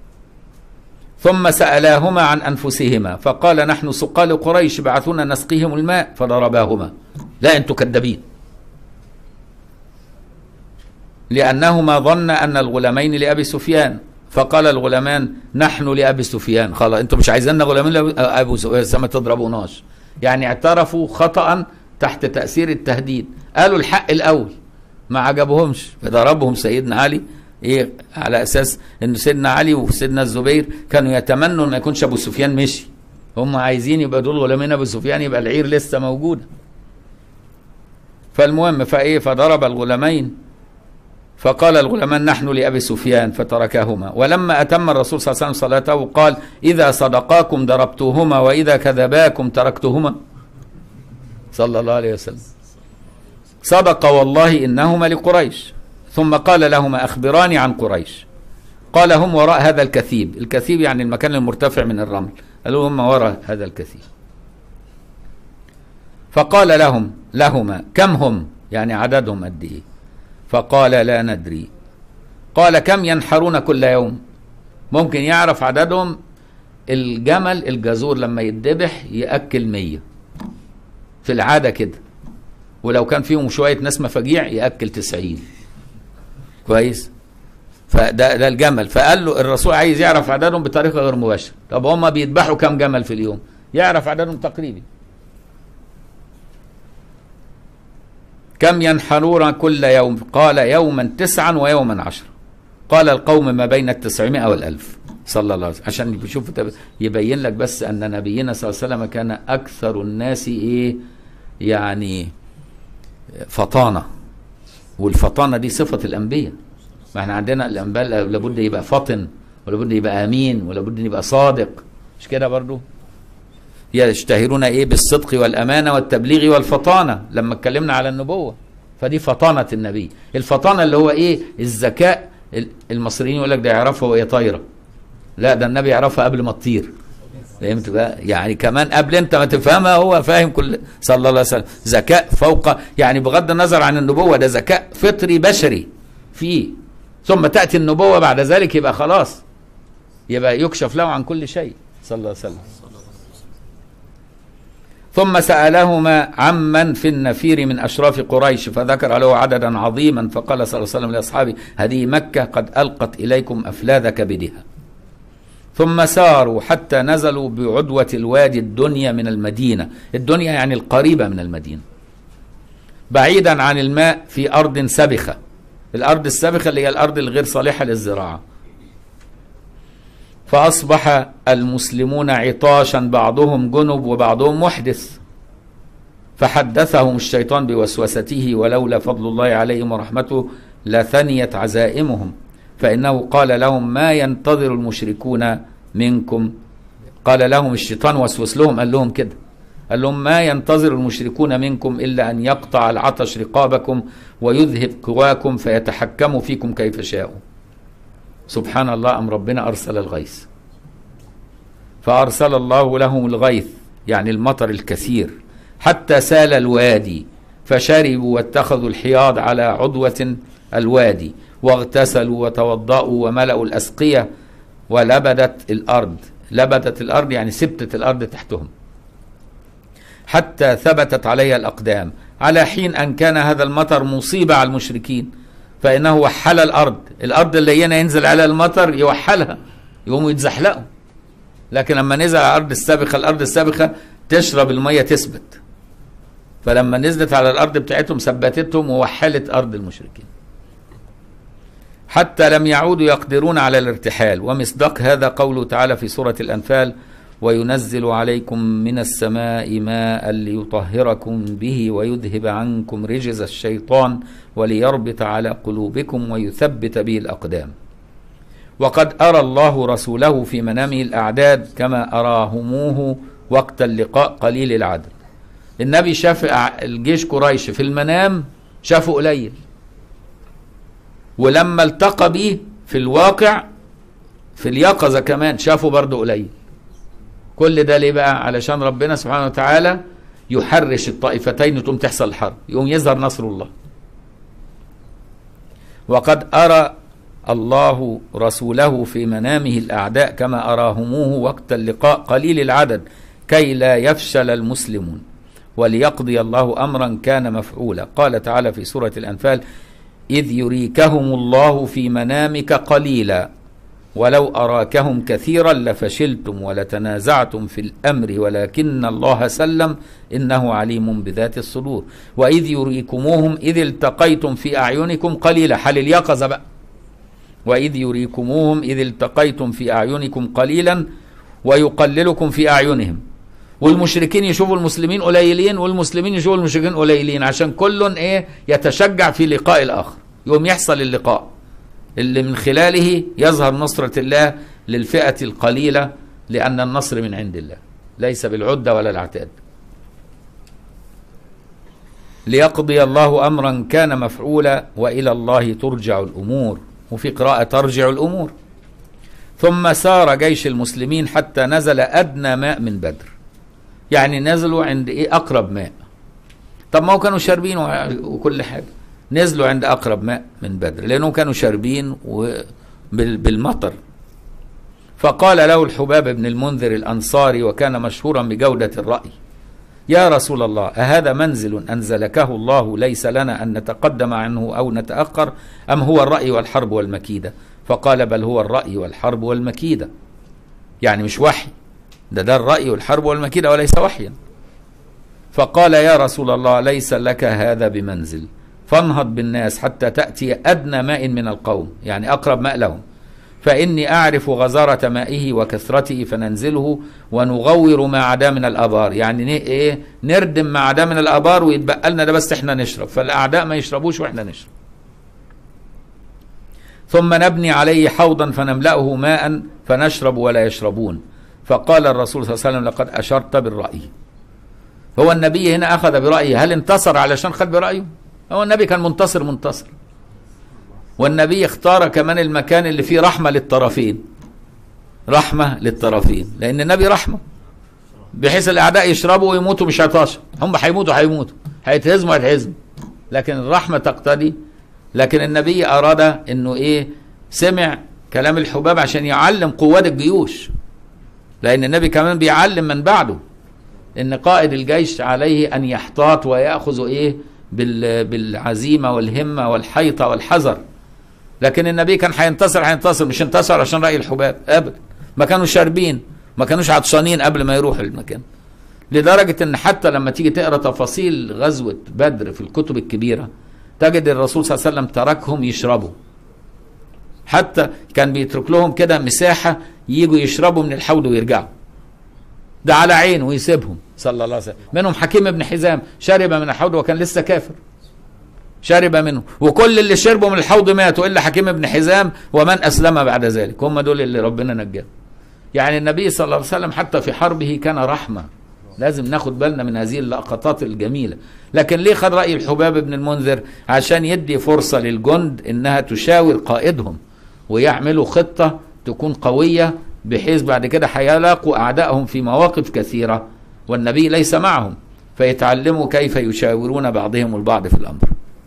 ثم سألاهما عن أنفسهما فقال نحن سقال قريش بعثونا نسقيهم الماء فضرباهما لا أنتم كذابين لأنهما ظن أن الغلامين لأبي سفيان فقال الغلامان نحن لأبي سفيان خلاص أنتم مش عايزيننا غلامين لأبو سفيان ما تضربوناش يعني اعترفوا خطأ تحت تأثير التهديد قالوا الحق الأول ما عجبهمش فضربهم سيدنا علي ايه على اساس ان سيدنا علي وسيدنا الزبير كانوا يتمنوا ان ما يكونش ابو سفيان مشي هم عايزين يبقى دول غلامين ابو سفيان يبقى العير لسه موجوده فالمهم فايه فضرب الغلامين فقال الغلامان نحن لابي سفيان فتركاهما ولما اتم الرسول صلى الله عليه وسلم صلاته قال اذا صدقاكم ضربتوهما واذا كذباكم تركتهما صلى الله عليه وسلم صدق والله انهما لقريش ثم قال لهما أخبراني عن قريش قال هم وراء هذا الكثيب الكثيب يعني المكان المرتفع من الرمل قالوا هم وراء هذا الكثيب فقال لهم لهما كم هم يعني عددهم قد ايه فقال لا ندري قال كم ينحرون كل يوم ممكن يعرف عددهم الجمل الجزور لما يتذبح يأكل مية في العادة كده ولو كان فيهم شوية ناس مفاجيع يأكل تسعين كويس فده ده الجمل فقال له الرسول عايز يعرف عددهم بطريقه غير مباشره طب هم بيذبحوا كام جمل في اليوم يعرف عددهم تقريبي كم ينحرون كل يوم قال يوما تسعا ويوما عشرا قال القوم ما بين التسعمائة والألف صلى الله عليه وسلم عشان يشوف يبين لك بس أن نبينا صلى الله عليه وسلم كان أكثر الناس إيه يعني فطانة والفطانة دي صفة الأنبياء ما احنا عندنا الأنبياء لابد يبقى فطن ولابد يبقى أمين ولابد يبقى صادق مش كده برضو يشتهرون ايه بالصدق والأمانة والتبليغ والفطانة لما اتكلمنا على النبوة فدي فطانة النبي الفطانة اللي هو ايه الذكاء المصريين يقول لك ده يعرفها وهي طايرة لا ده النبي يعرفها قبل ما تطير فهمت بقى يعني كمان قبل انت ما تفهمها هو فاهم كل صلى الله عليه وسلم ذكاء فوق يعني بغض النظر عن النبوه ده ذكاء فطري بشري فيه ثم تاتي النبوه بعد ذلك يبقى خلاص يبقى يكشف له عن كل شيء صلى الله عليه وسلم ثم سألهما عمن في النفير من أشراف قريش فذكر له عددا عظيما فقال صلى الله عليه وسلم لأصحابه هذه مكة قد ألقت إليكم أفلاذ كبدها ثم ساروا حتى نزلوا بعدوة الوادي الدنيا من المدينة الدنيا يعني القريبة من المدينة بعيدا عن الماء في أرض سبخة الأرض السبخة اللي هي الأرض الغير صالحة للزراعة فأصبح المسلمون عطاشا بعضهم جنب وبعضهم محدث فحدثهم الشيطان بوسوسته ولولا فضل الله عليهم ورحمته لثنيت عزائمهم فإنه قال لهم ما ينتظر المشركون منكم قال لهم الشيطان وسوس لهم قال لهم كده قال لهم ما ينتظر المشركون منكم إلا أن يقطع العطش رقابكم ويذهب قواكم فيتحكموا فيكم كيف شاءوا سبحان الله أم ربنا أرسل الغيث فأرسل الله لهم الغيث يعني المطر الكثير حتى سال الوادي فشربوا واتخذوا الحياض على عضوة الوادي واغتسلوا وتوضأوا وملأوا الأسقية ولبدت الأرض لبدت الأرض يعني سبتت الأرض تحتهم حتى ثبتت عليها الأقدام على حين أن كان هذا المطر مصيبة على المشركين فإنه وحل الأرض الأرض اللي هنا ينزل عليها المطر يوحلها يقوموا يتزحلقوا لكن لما نزل على الأرض السابقة الأرض السابقة تشرب المية تثبت فلما نزلت على الأرض بتاعتهم ثبتتهم ووحلت أرض المشركين حتى لم يعودوا يقدرون على الارتحال ومصداق هذا قوله تعالى في سورة الأنفال وينزل عليكم من السماء ماء ليطهركم به ويذهب عنكم رجز الشيطان وليربط على قلوبكم ويثبت به الأقدام وقد أرى الله رسوله في منامه الأعداد كما أراهموه وقت اللقاء قليل العدد النبي شاف الجيش قريش في المنام شافه قليل ولما التقى بيه في الواقع في اليقظة كمان شافه برضه قليل كل ده ليه بقى علشان ربنا سبحانه وتعالى يحرش الطائفتين وتقوم تحصل الحرب يقوم يظهر نصر الله وقد أرى الله رسوله في منامه الأعداء كما أراهموه وقت اللقاء قليل العدد كي لا يفشل المسلمون وليقضي الله أمرا كان مفعولا قال تعالى في سورة الأنفال إذ يريكهم الله في منامك قليلا ولو أراكهم كثيرا لفشلتم ولتنازعتم في الأمر ولكن الله سلم إنه عليم بذات الصدور وإذ يريكموهم إذ التقيتم في أعينكم قليلا حل اليقظة بقى وإذ يريكموهم إذ التقيتم في أعينكم قليلا ويقللكم في أعينهم والمشركين يشوفوا المسلمين قليلين والمسلمين يشوفوا المشركين قليلين عشان كل ايه يتشجع في لقاء الاخر يوم يحصل اللقاء اللي من خلاله يظهر نصرة الله للفئة القليلة لأن النصر من عند الله ليس بالعدة ولا العتاد ليقضي الله أمرا كان مفعولا وإلى الله ترجع الأمور وفي قراءة ترجع الأمور ثم سار جيش المسلمين حتى نزل أدنى ماء من بدر يعني نزلوا عند إيه أقرب ماء طب ما هو كانوا شاربين وكل حاجة نزلوا عند أقرب ماء من بدر لأنهم كانوا شاربين بالمطر فقال له الحباب بن المنذر الأنصاري وكان مشهورا بجودة الرأي يا رسول الله أهذا منزل أنزلكه الله ليس لنا أن نتقدم عنه أو نتأخر أم هو الرأي والحرب والمكيدة فقال بل هو الرأي والحرب والمكيدة يعني مش وحي ده ده الرأي والحرب والمكيدة وليس وحيا فقال يا رسول الله ليس لك هذا بمنزل فانهض بالناس حتى تأتي أدنى ماء من القوم يعني أقرب ماء لهم فإني أعرف غزارة مائه وكثرته فننزله ونغور ما عدا من الآبار يعني إيه نردم ما عدا من الآبار ويتبقى لنا ده بس إحنا نشرب فالأعداء ما يشربوش وإحنا نشرب ثم نبني عليه حوضا فنملأه ماء فنشرب ولا يشربون فقال الرسول صلى الله عليه وسلم لقد أشرت بالرأي هو النبي هنا أخذ برأيه هل انتصر علشان خد برأيه هو النبي كان منتصر منتصر والنبي اختار كمان المكان اللي فيه رحمة للطرفين رحمة للطرفين لأن النبي رحمة بحيث الأعداء يشربوا ويموتوا مش عطاشة هم هيموتوا هيموتوا هيتهزموا هيتهزموا لكن الرحمة تقتضي لكن النبي أراد أنه إيه سمع كلام الحباب عشان يعلم قوات الجيوش لأن النبي كمان بيعلم من بعده ان قائد الجيش عليه ان يحتاط وياخذ ايه بالعزيمه والهمه والحيطه والحذر لكن النبي كان هينتصر هينتصر مش انتصر عشان راي الحباب ابدا ما كانوا شاربين ما كانوش عطشانين قبل ما يروحوا المكان لدرجه ان حتى لما تيجي تقرا تفاصيل غزوه بدر في الكتب الكبيره تجد الرسول صلى الله عليه وسلم تركهم يشربوا حتى كان بيترك لهم كده مساحه يجوا يشربوا من الحوض ويرجعوا ده على عينه ويسيبهم صلى الله عليه وسلم منهم حكيم بن حزام شرب من الحوض وكان لسه كافر شرب منه وكل اللي شربوا من الحوض ماتوا الا حكيم بن حزام ومن اسلم بعد ذلك هم دول اللي ربنا نجاهم يعني النبي صلى الله عليه وسلم حتى في حربه كان رحمه لازم ناخد بالنا من هذه اللقطات الجميله لكن ليه خد راي الحباب بن المنذر عشان يدي فرصه للجند انها تشاور قائدهم ويعملوا خطه تكون قويه بحيث بعد كده هيلاقوا اعدائهم في مواقف كثيره والنبي ليس معهم فيتعلموا كيف يشاورون بعضهم البعض في الامر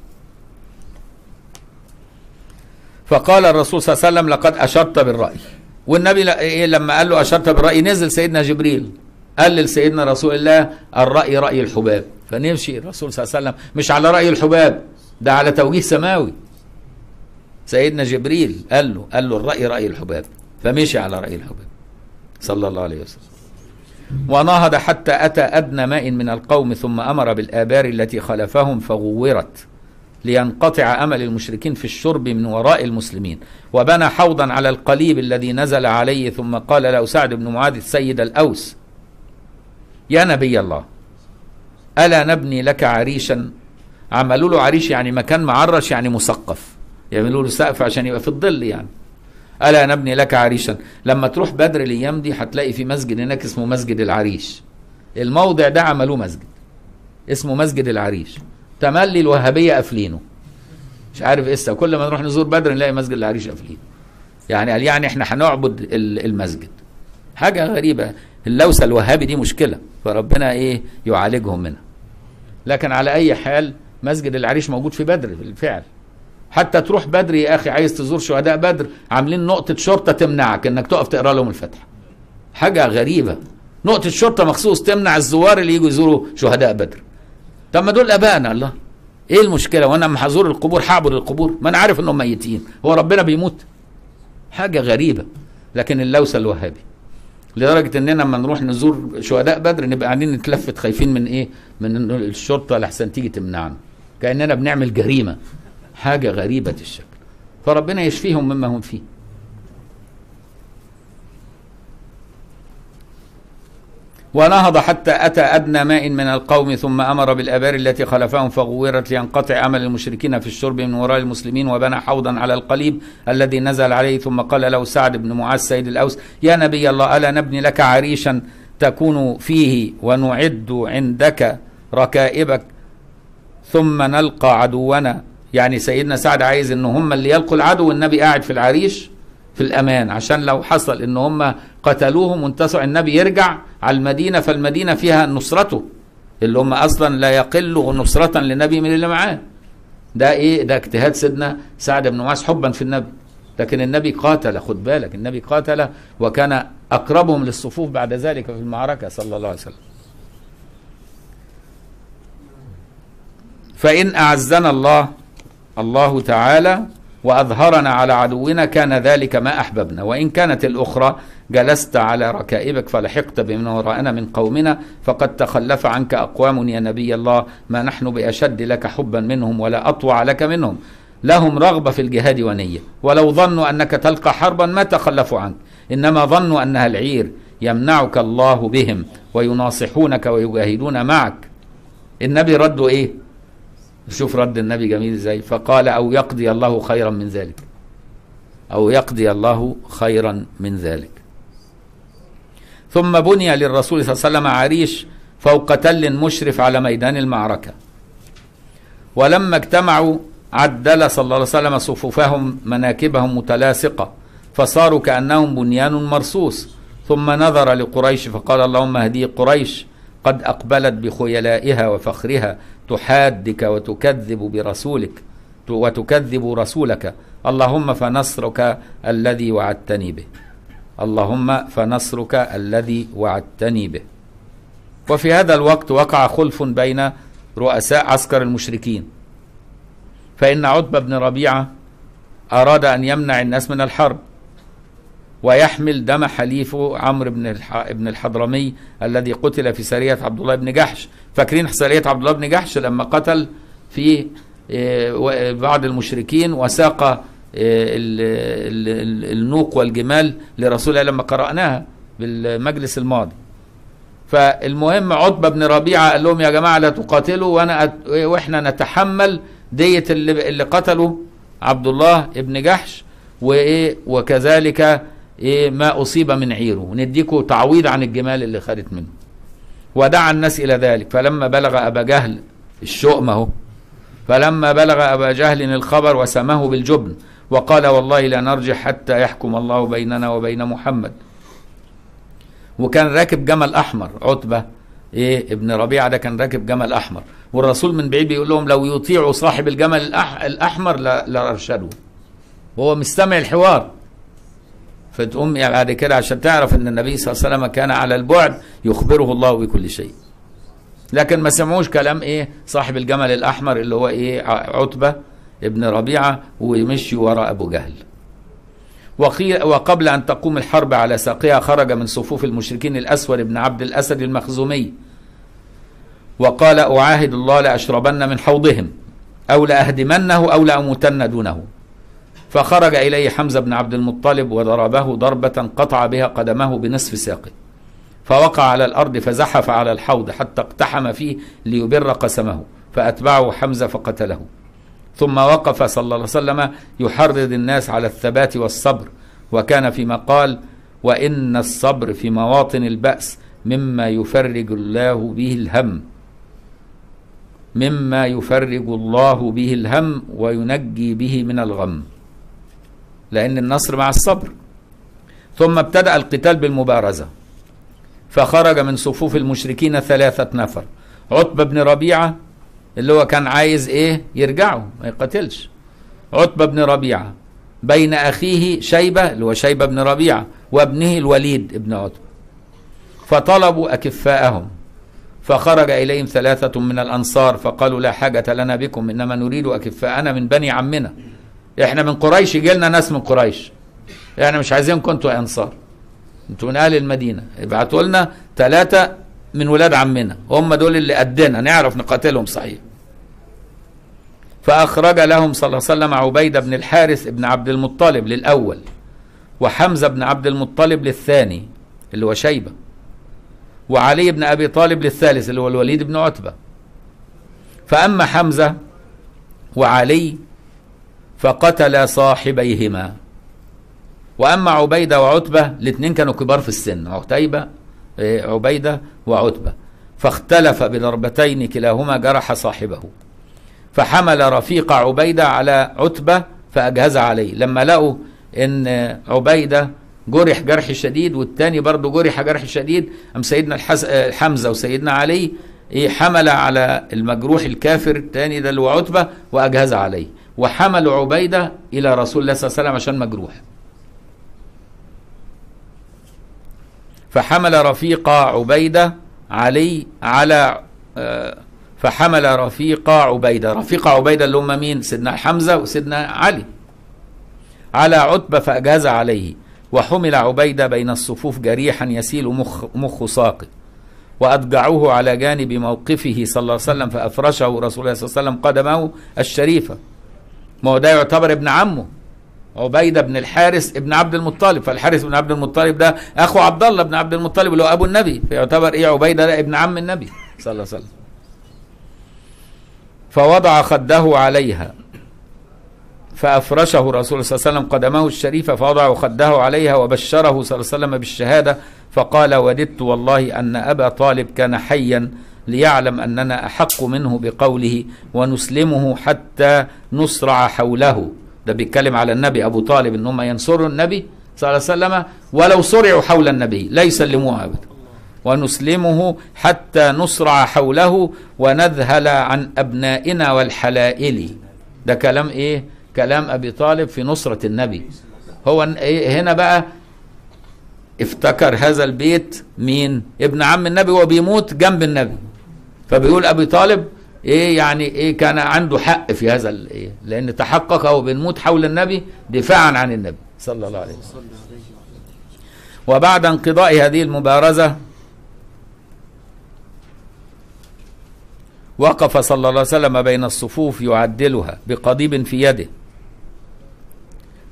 فقال الرسول صلى الله عليه وسلم لقد اشرت بالراي والنبي لما قال له اشرت بالراي نزل سيدنا جبريل قال لسيدنا رسول الله الراي راي الحباب فنمشي الرسول صلى الله عليه وسلم مش على راي الحباب ده على توجيه سماوي سيدنا جبريل قال له قال له الراي راي الحباب فمشي على راي الحباب صلى الله عليه وسلم ونهض حتى اتى ادنى ماء من القوم ثم امر بالابار التي خلفهم فغورت لينقطع امل المشركين في الشرب من وراء المسلمين وبنى حوضا على القليب الذي نزل عليه ثم قال له سعد بن معاذ سيد الاوس يا نبي الله الا نبني لك عريشا عملوا له عريش يعني مكان معرش يعني مثقف يعملوا له سقف عشان يبقى في الظل يعني الا نبني لك عريشا لما تروح بدر الايام دي هتلاقي في مسجد هناك اسمه مسجد العريش الموضع ده عملوه مسجد اسمه مسجد العريش تملي الوهابيه قافلينه مش عارف ايه كل ما نروح نزور بدر نلاقي مسجد العريش قافلين يعني قال يعني احنا هنعبد المسجد حاجه غريبه اللوسه الوهابي دي مشكله فربنا ايه يعالجهم منها لكن على اي حال مسجد العريش موجود في بدر بالفعل حتى تروح بدر يا اخي عايز تزور شهداء بدر عاملين نقطه شرطه تمنعك انك تقف تقرا لهم الفاتحه حاجه غريبه نقطه شرطه مخصوص تمنع الزوار اللي يجوا يزوروا شهداء بدر طب ما دول ابائنا الله ايه المشكله وانا لما هزور القبور هعبد القبور ما انا عارف انهم ميتين هو ربنا بيموت حاجه غريبه لكن اللوسه الوهابي لدرجه اننا لما نروح نزور شهداء بدر نبقى قاعدين نتلفت خايفين من ايه من الشرطه لحسن تيجي تمنعنا كاننا بنعمل جريمه حاجه غريبه الشكل فربنا يشفيهم مما هم فيه ونهض حتى أتى أدنى ماء من القوم ثم أمر بالأبار التي خلفهم فغورت لينقطع أمل المشركين في الشرب من وراء المسلمين وبنى حوضا على القليب الذي نزل عليه ثم قال له سعد بن معاذ سيد الأوس يا نبي الله ألا نبني لك عريشا تكون فيه ونعد عندك ركائبك ثم نلقى عدونا يعني سيدنا سعد عايز ان هم اللي يلقوا العدو والنبي قاعد في العريش في الامان عشان لو حصل ان هم قتلوهم وانتصروا النبي يرجع على المدينه فالمدينه فيها نصرته اللي هم اصلا لا يقلوا نصره للنبي من اللي معاه ده ايه ده اجتهاد سيدنا سعد بن معاذ حبا في النبي لكن النبي قاتل خد بالك النبي قاتل وكان اقربهم للصفوف بعد ذلك في المعركه صلى الله عليه وسلم فان اعزنا الله الله تعالى وأظهرنا على عدونا كان ذلك ما أحببنا وإن كانت الأخرى جلست على ركائبك فلحقت بمن وراءنا من قومنا فقد تخلف عنك أقوام يا نبي الله ما نحن بأشد لك حبا منهم ولا أطوع لك منهم لهم رغبة في الجهاد ونية ولو ظنوا أنك تلقى حربا ما تخلفوا عنك إنما ظنوا أنها العير يمنعك الله بهم ويناصحونك ويجاهدون معك النبي ردوا إيه شوف رد النبي جميل ازاي فقال او يقضي الله خيرا من ذلك او يقضي الله خيرا من ذلك ثم بني للرسول صلى الله عليه وسلم عريش فوق تل مشرف على ميدان المعركه ولما اجتمعوا عدل صلى الله عليه وسلم صفوفهم مناكبهم متلاصقه فصاروا كانهم بنيان مرصوص ثم نظر لقريش فقال اللهم اهدي قريش قد اقبلت بخيلائها وفخرها تحادك وتكذب برسولك وتكذب رسولك اللهم فنصرك الذي وعدتني به اللهم فنصرك الذي وعدتني به وفي هذا الوقت وقع خلف بين رؤساء عسكر المشركين فإن عتبة بن ربيعة أراد أن يمنع الناس من الحرب ويحمل دم حليفه عمرو بن بن الحضرمي الذي قتل في سريه عبد الله بن جحش فاكرين سريه عبد الله بن جحش لما قتل في بعض المشركين وساق ال- ال- ال- النوق والجمال لرسول الله لما قرأناها بالمجلس الماضي فالمهم عتبة بن ربيعة قال لهم يا جماعة لا تقاتلوا وانا أت... واحنا نتحمل دية اللي, اللي قتلوا عبد الله ابن جحش وايه وكذلك ايه ما اصيب من عيره ونديكوا تعويض عن الجمال اللي خدت منه ودعا الناس الى ذلك فلما بلغ ابا جهل الشؤم اهو فلما بلغ ابا جهل الخبر وسماه بالجبن وقال والله لا نرجع حتى يحكم الله بيننا وبين محمد وكان راكب جمل احمر عتبه ايه ابن ربيعه ده كان راكب جمل احمر والرسول من بعيد بيقول لهم لو يطيعوا صاحب الجمل الأح الاحمر لا- لارشدوا وهو مستمع الحوار فتقوم يعني بعد كده عشان تعرف ان النبي صلى الله عليه وسلم كان على البعد يخبره الله بكل شيء لكن ما سمعوش كلام ايه صاحب الجمل الاحمر اللي هو ايه ع- عتبه ابن ربيعه ومشي وراء ابو جهل وقيل وقبل ان تقوم الحرب على ساقها خرج من صفوف المشركين الاسود بن عبد الاسد المخزومي وقال اعاهد الله لاشربن من حوضهم او لاهدمنه او لاموتن دونه فخرج اليه حمزه بن عبد المطلب وضربه ضربه قطع بها قدمه بنصف ساقه فوقع على الارض فزحف على الحوض حتى اقتحم فيه ليبر قسمه فاتبعه حمزه فقتله ثم وقف صلى الله عليه وسلم يحرض الناس على الثبات والصبر وكان فيما قال وان الصبر في مواطن الباس مما يفرج الله به الهم مما يفرج الله به الهم وينجي به من الغم لان النصر مع الصبر ثم ابتدا القتال بالمبارزه فخرج من صفوف المشركين ثلاثه نفر عتبه بن ربيعه اللي هو كان عايز ايه يرجعوا ما يقاتلش عتبة بن ربيعة بين أخيه شيبة اللي هو شيبة بن ربيعة وابنه الوليد ابن عتبة فطلبوا أكفاءهم فخرج إليهم ثلاثة من الأنصار فقالوا لا حاجة لنا بكم إنما نريد أكفاءنا من بني عمنا إحنا من قريش جيلنا ناس من قريش إحنا مش عايزينكم أنتوا يا أنصار أنتوا من أهل المدينة ابعتوا لنا ثلاثة من ولاد عمنا هم دول اللي قدنا نعرف نقاتلهم صحيح فأخرج لهم صلى الله عليه وسلم عبيدة بن الحارث بن عبد المطلب للأول وحمزة بن عبد المطلب للثاني اللي هو شيبة وعلي بن أبي طالب للثالث اللي هو الوليد بن عتبة فأما حمزة وعلي فقتل صاحبيهما وأما عبيدة وعتبة الاثنين كانوا كبار في السن عتيبة إيه، عبيدة وعتبة فاختلف بضربتين كلاهما جرح صاحبه فحمل رفيق عبيدة على عتبة فأجهز عليه لما لقوا ان عبيدة جرح جرح شديد والتاني برضه جرح جرح شديد أم سيدنا الحس... حمزة وسيدنا علي إيه حمل على المجروح الكافر التاني ده اللي هو عتبة وأجهز عليه وحملوا عبيدة إلى رسول الله صلى الله عليه وسلم عشان مجروح فحمل رفيق عبيدة علي على آه، فحمل رفيق عبيدة رفيق عبيدة اللي هم مين سيدنا حمزة وسيدنا علي على عتبة فأجاز عليه وحمل عبيدة بين الصفوف جريحا يسيل مخ, مخ ساقه وأضجعوه على جانب موقفه صلى الله عليه وسلم فأفرشه رسول الله صلى الله عليه وسلم قدمه الشريفة ما هو ده يعتبر ابن عمه عبيده بن الحارث ابن عبد المطلب فالحارث بن عبد المطلب ده اخو عبد الله بن عبد المطلب اللي هو ابو النبي فيعتبر ايه عبيده ده ابن عم النبي صلى الله عليه وسلم فوضع خده عليها فافرشه رسول الله صلى الله عليه وسلم قدمه الشريفه فوضع خده عليها وبشره صلى الله عليه وسلم بالشهاده فقال وددت والله ان ابا طالب كان حيا ليعلم اننا احق منه بقوله ونسلمه حتى نصرع حوله ده بيتكلم على النبي ابو طالب ان هم ينصروا النبي صلى الله عليه وسلم ولو صرعوا حول النبي لا يسلموه ابدا ونسلمه حتى نصرع حوله ونذهل عن ابنائنا والحلائل ده كلام ايه كلام ابي طالب في نصرة النبي هو إيه هنا بقى افتكر هذا البيت مين ابن عم النبي وهو بيموت جنب النبي فبيقول ابي طالب ايه يعني ايه كان عنده حق في هذا الايه لان تحقق هو بنموت حول النبي دفاعا عن النبي صلى الله عليه وسلم وبعد انقضاء هذه المبارزه وقف صلى الله عليه وسلم بين الصفوف يعدلها بقضيب في يده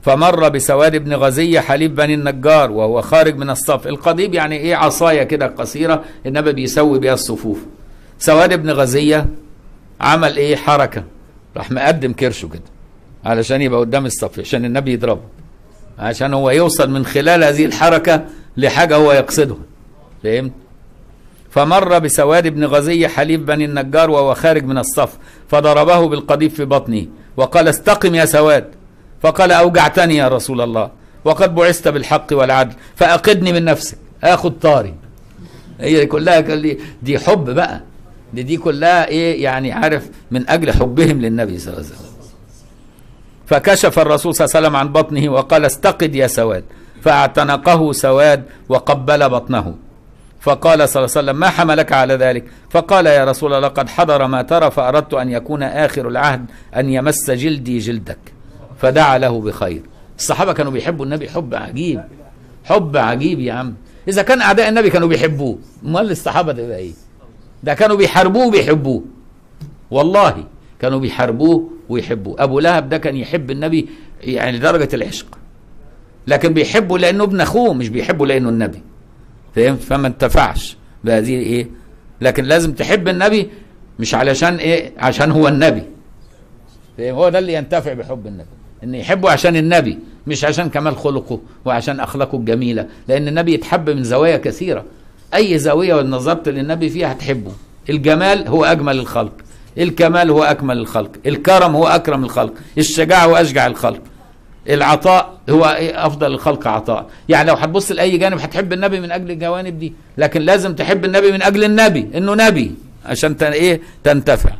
فمر بسواد بن غزية حليف بني النجار وهو خارج من الصف القضيب يعني ايه عصاية كده قصيرة النبي بيسوي بيها الصفوف سواد بن غزية عمل ايه حركة راح مقدم كرشه كده علشان يبقى قدام الصف عشان النبي يضربه عشان هو يوصل من خلال هذه الحركة لحاجة هو يقصدها فهمت فمر بسواد بن غزية حليف بني النجار وهو خارج من الصف فضربه بالقضيب في بطنه وقال استقم يا سواد فقال أوجعتني يا رسول الله وقد بعثت بالحق والعدل فأقدني من نفسك آخذ طاري هي كلها دي, دي حب بقى دي دي كلها ايه يعني عارف من اجل حبهم للنبي صلى الله عليه وسلم فكشف الرسول صلى الله عليه وسلم عن بطنه وقال استقد يا سواد فاعتنقه سواد وقبل بطنه فقال صلى الله عليه وسلم ما حملك على ذلك فقال يا رسول الله قد حضر ما ترى فأردت أن يكون آخر العهد أن يمس جلدي جلدك فدعا له بخير الصحابة كانوا بيحبوا النبي حب عجيب حب عجيب يا عم إذا كان أعداء النبي كانوا بيحبوه أمال الصحابة ده إيه ده كانوا بيحاربوه وبيحبوه والله كانوا بيحاربوه ويحبوه أبو لهب ده كان يحب النبي يعني لدرجة العشق لكن بيحبه لأنه ابن أخوه مش بيحبه لأنه النبي فهمت فما انتفعش بهذه ايه لكن لازم تحب النبي مش علشان ايه عشان هو النبي فهم هو ده اللي ينتفع بحب النبي ان يحبه عشان النبي مش عشان كمال خلقه وعشان اخلاقه الجميله لان النبي يتحب من زوايا كثيره اي زاويه نظرت للنبي فيها هتحبه الجمال هو اجمل الخلق الكمال هو اكمل الخلق الكرم هو اكرم الخلق الشجاعه هو اشجع الخلق العطاء هو إيه افضل الخلق عطاء يعني لو هتبص لاي جانب هتحب النبي من اجل الجوانب دي لكن لازم تحب النبي من اجل النبي انه نبي عشان ايه تنتفع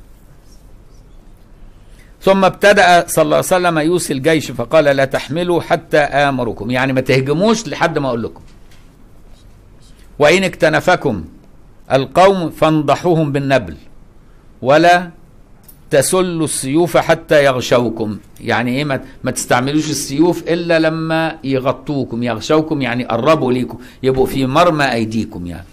ثم ابتدا صلى الله عليه وسلم يوصي الجيش فقال لا تحملوا حتى امركم يعني ما تهجموش لحد ما اقول لكم وان اكتنفكم القوم فانضحوهم بالنبل ولا تسلوا السيوف حتى يغشوكم يعني ايه ما تستعملوش السيوف الا لما يغطوكم يغشوكم يعني قربوا ليكم يبقوا في مرمى ايديكم يعني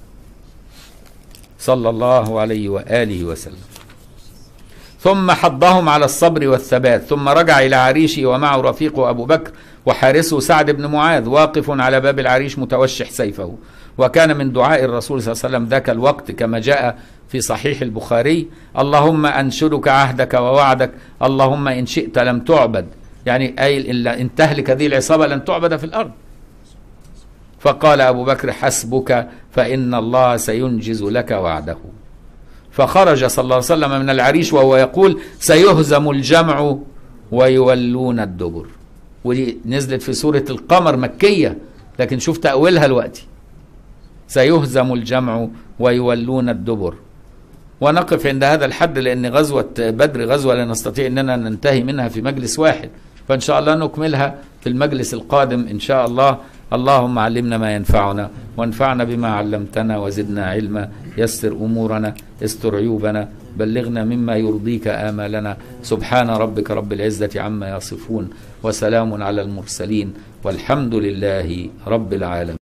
صلى الله عليه واله وسلم ثم حضهم على الصبر والثبات ثم رجع الى عريشه ومعه رفيقه ابو بكر وحارسه سعد بن معاذ واقف على باب العريش متوشح سيفه وكان من دعاء الرسول صلى الله عليه وسلم ذاك الوقت كما جاء في صحيح البخاري اللهم أنشدك عهدك ووعدك اللهم إن شئت لم تعبد يعني أي إن تهلك هذه العصابة لن تعبد في الأرض فقال أبو بكر حسبك فإن الله سينجز لك وعده فخرج صلى الله عليه وسلم من العريش وهو يقول سيهزم الجمع ويولون الدبر ودي نزلت في سورة القمر مكية لكن شوف تأويلها الوقت سيهزم الجمع ويولون الدبر ونقف عند هذا الحد لأن غزوة بدر غزوة لا نستطيع أننا ننتهي منها في مجلس واحد فإن شاء الله نكملها في المجلس القادم إن شاء الله اللهم علمنا ما ينفعنا وانفعنا بما علمتنا وزدنا علما يسر أمورنا استر عيوبنا بلغنا مما يرضيك آمالنا سبحان ربك رب العزة عما يصفون وسلام على المرسلين والحمد لله رب العالمين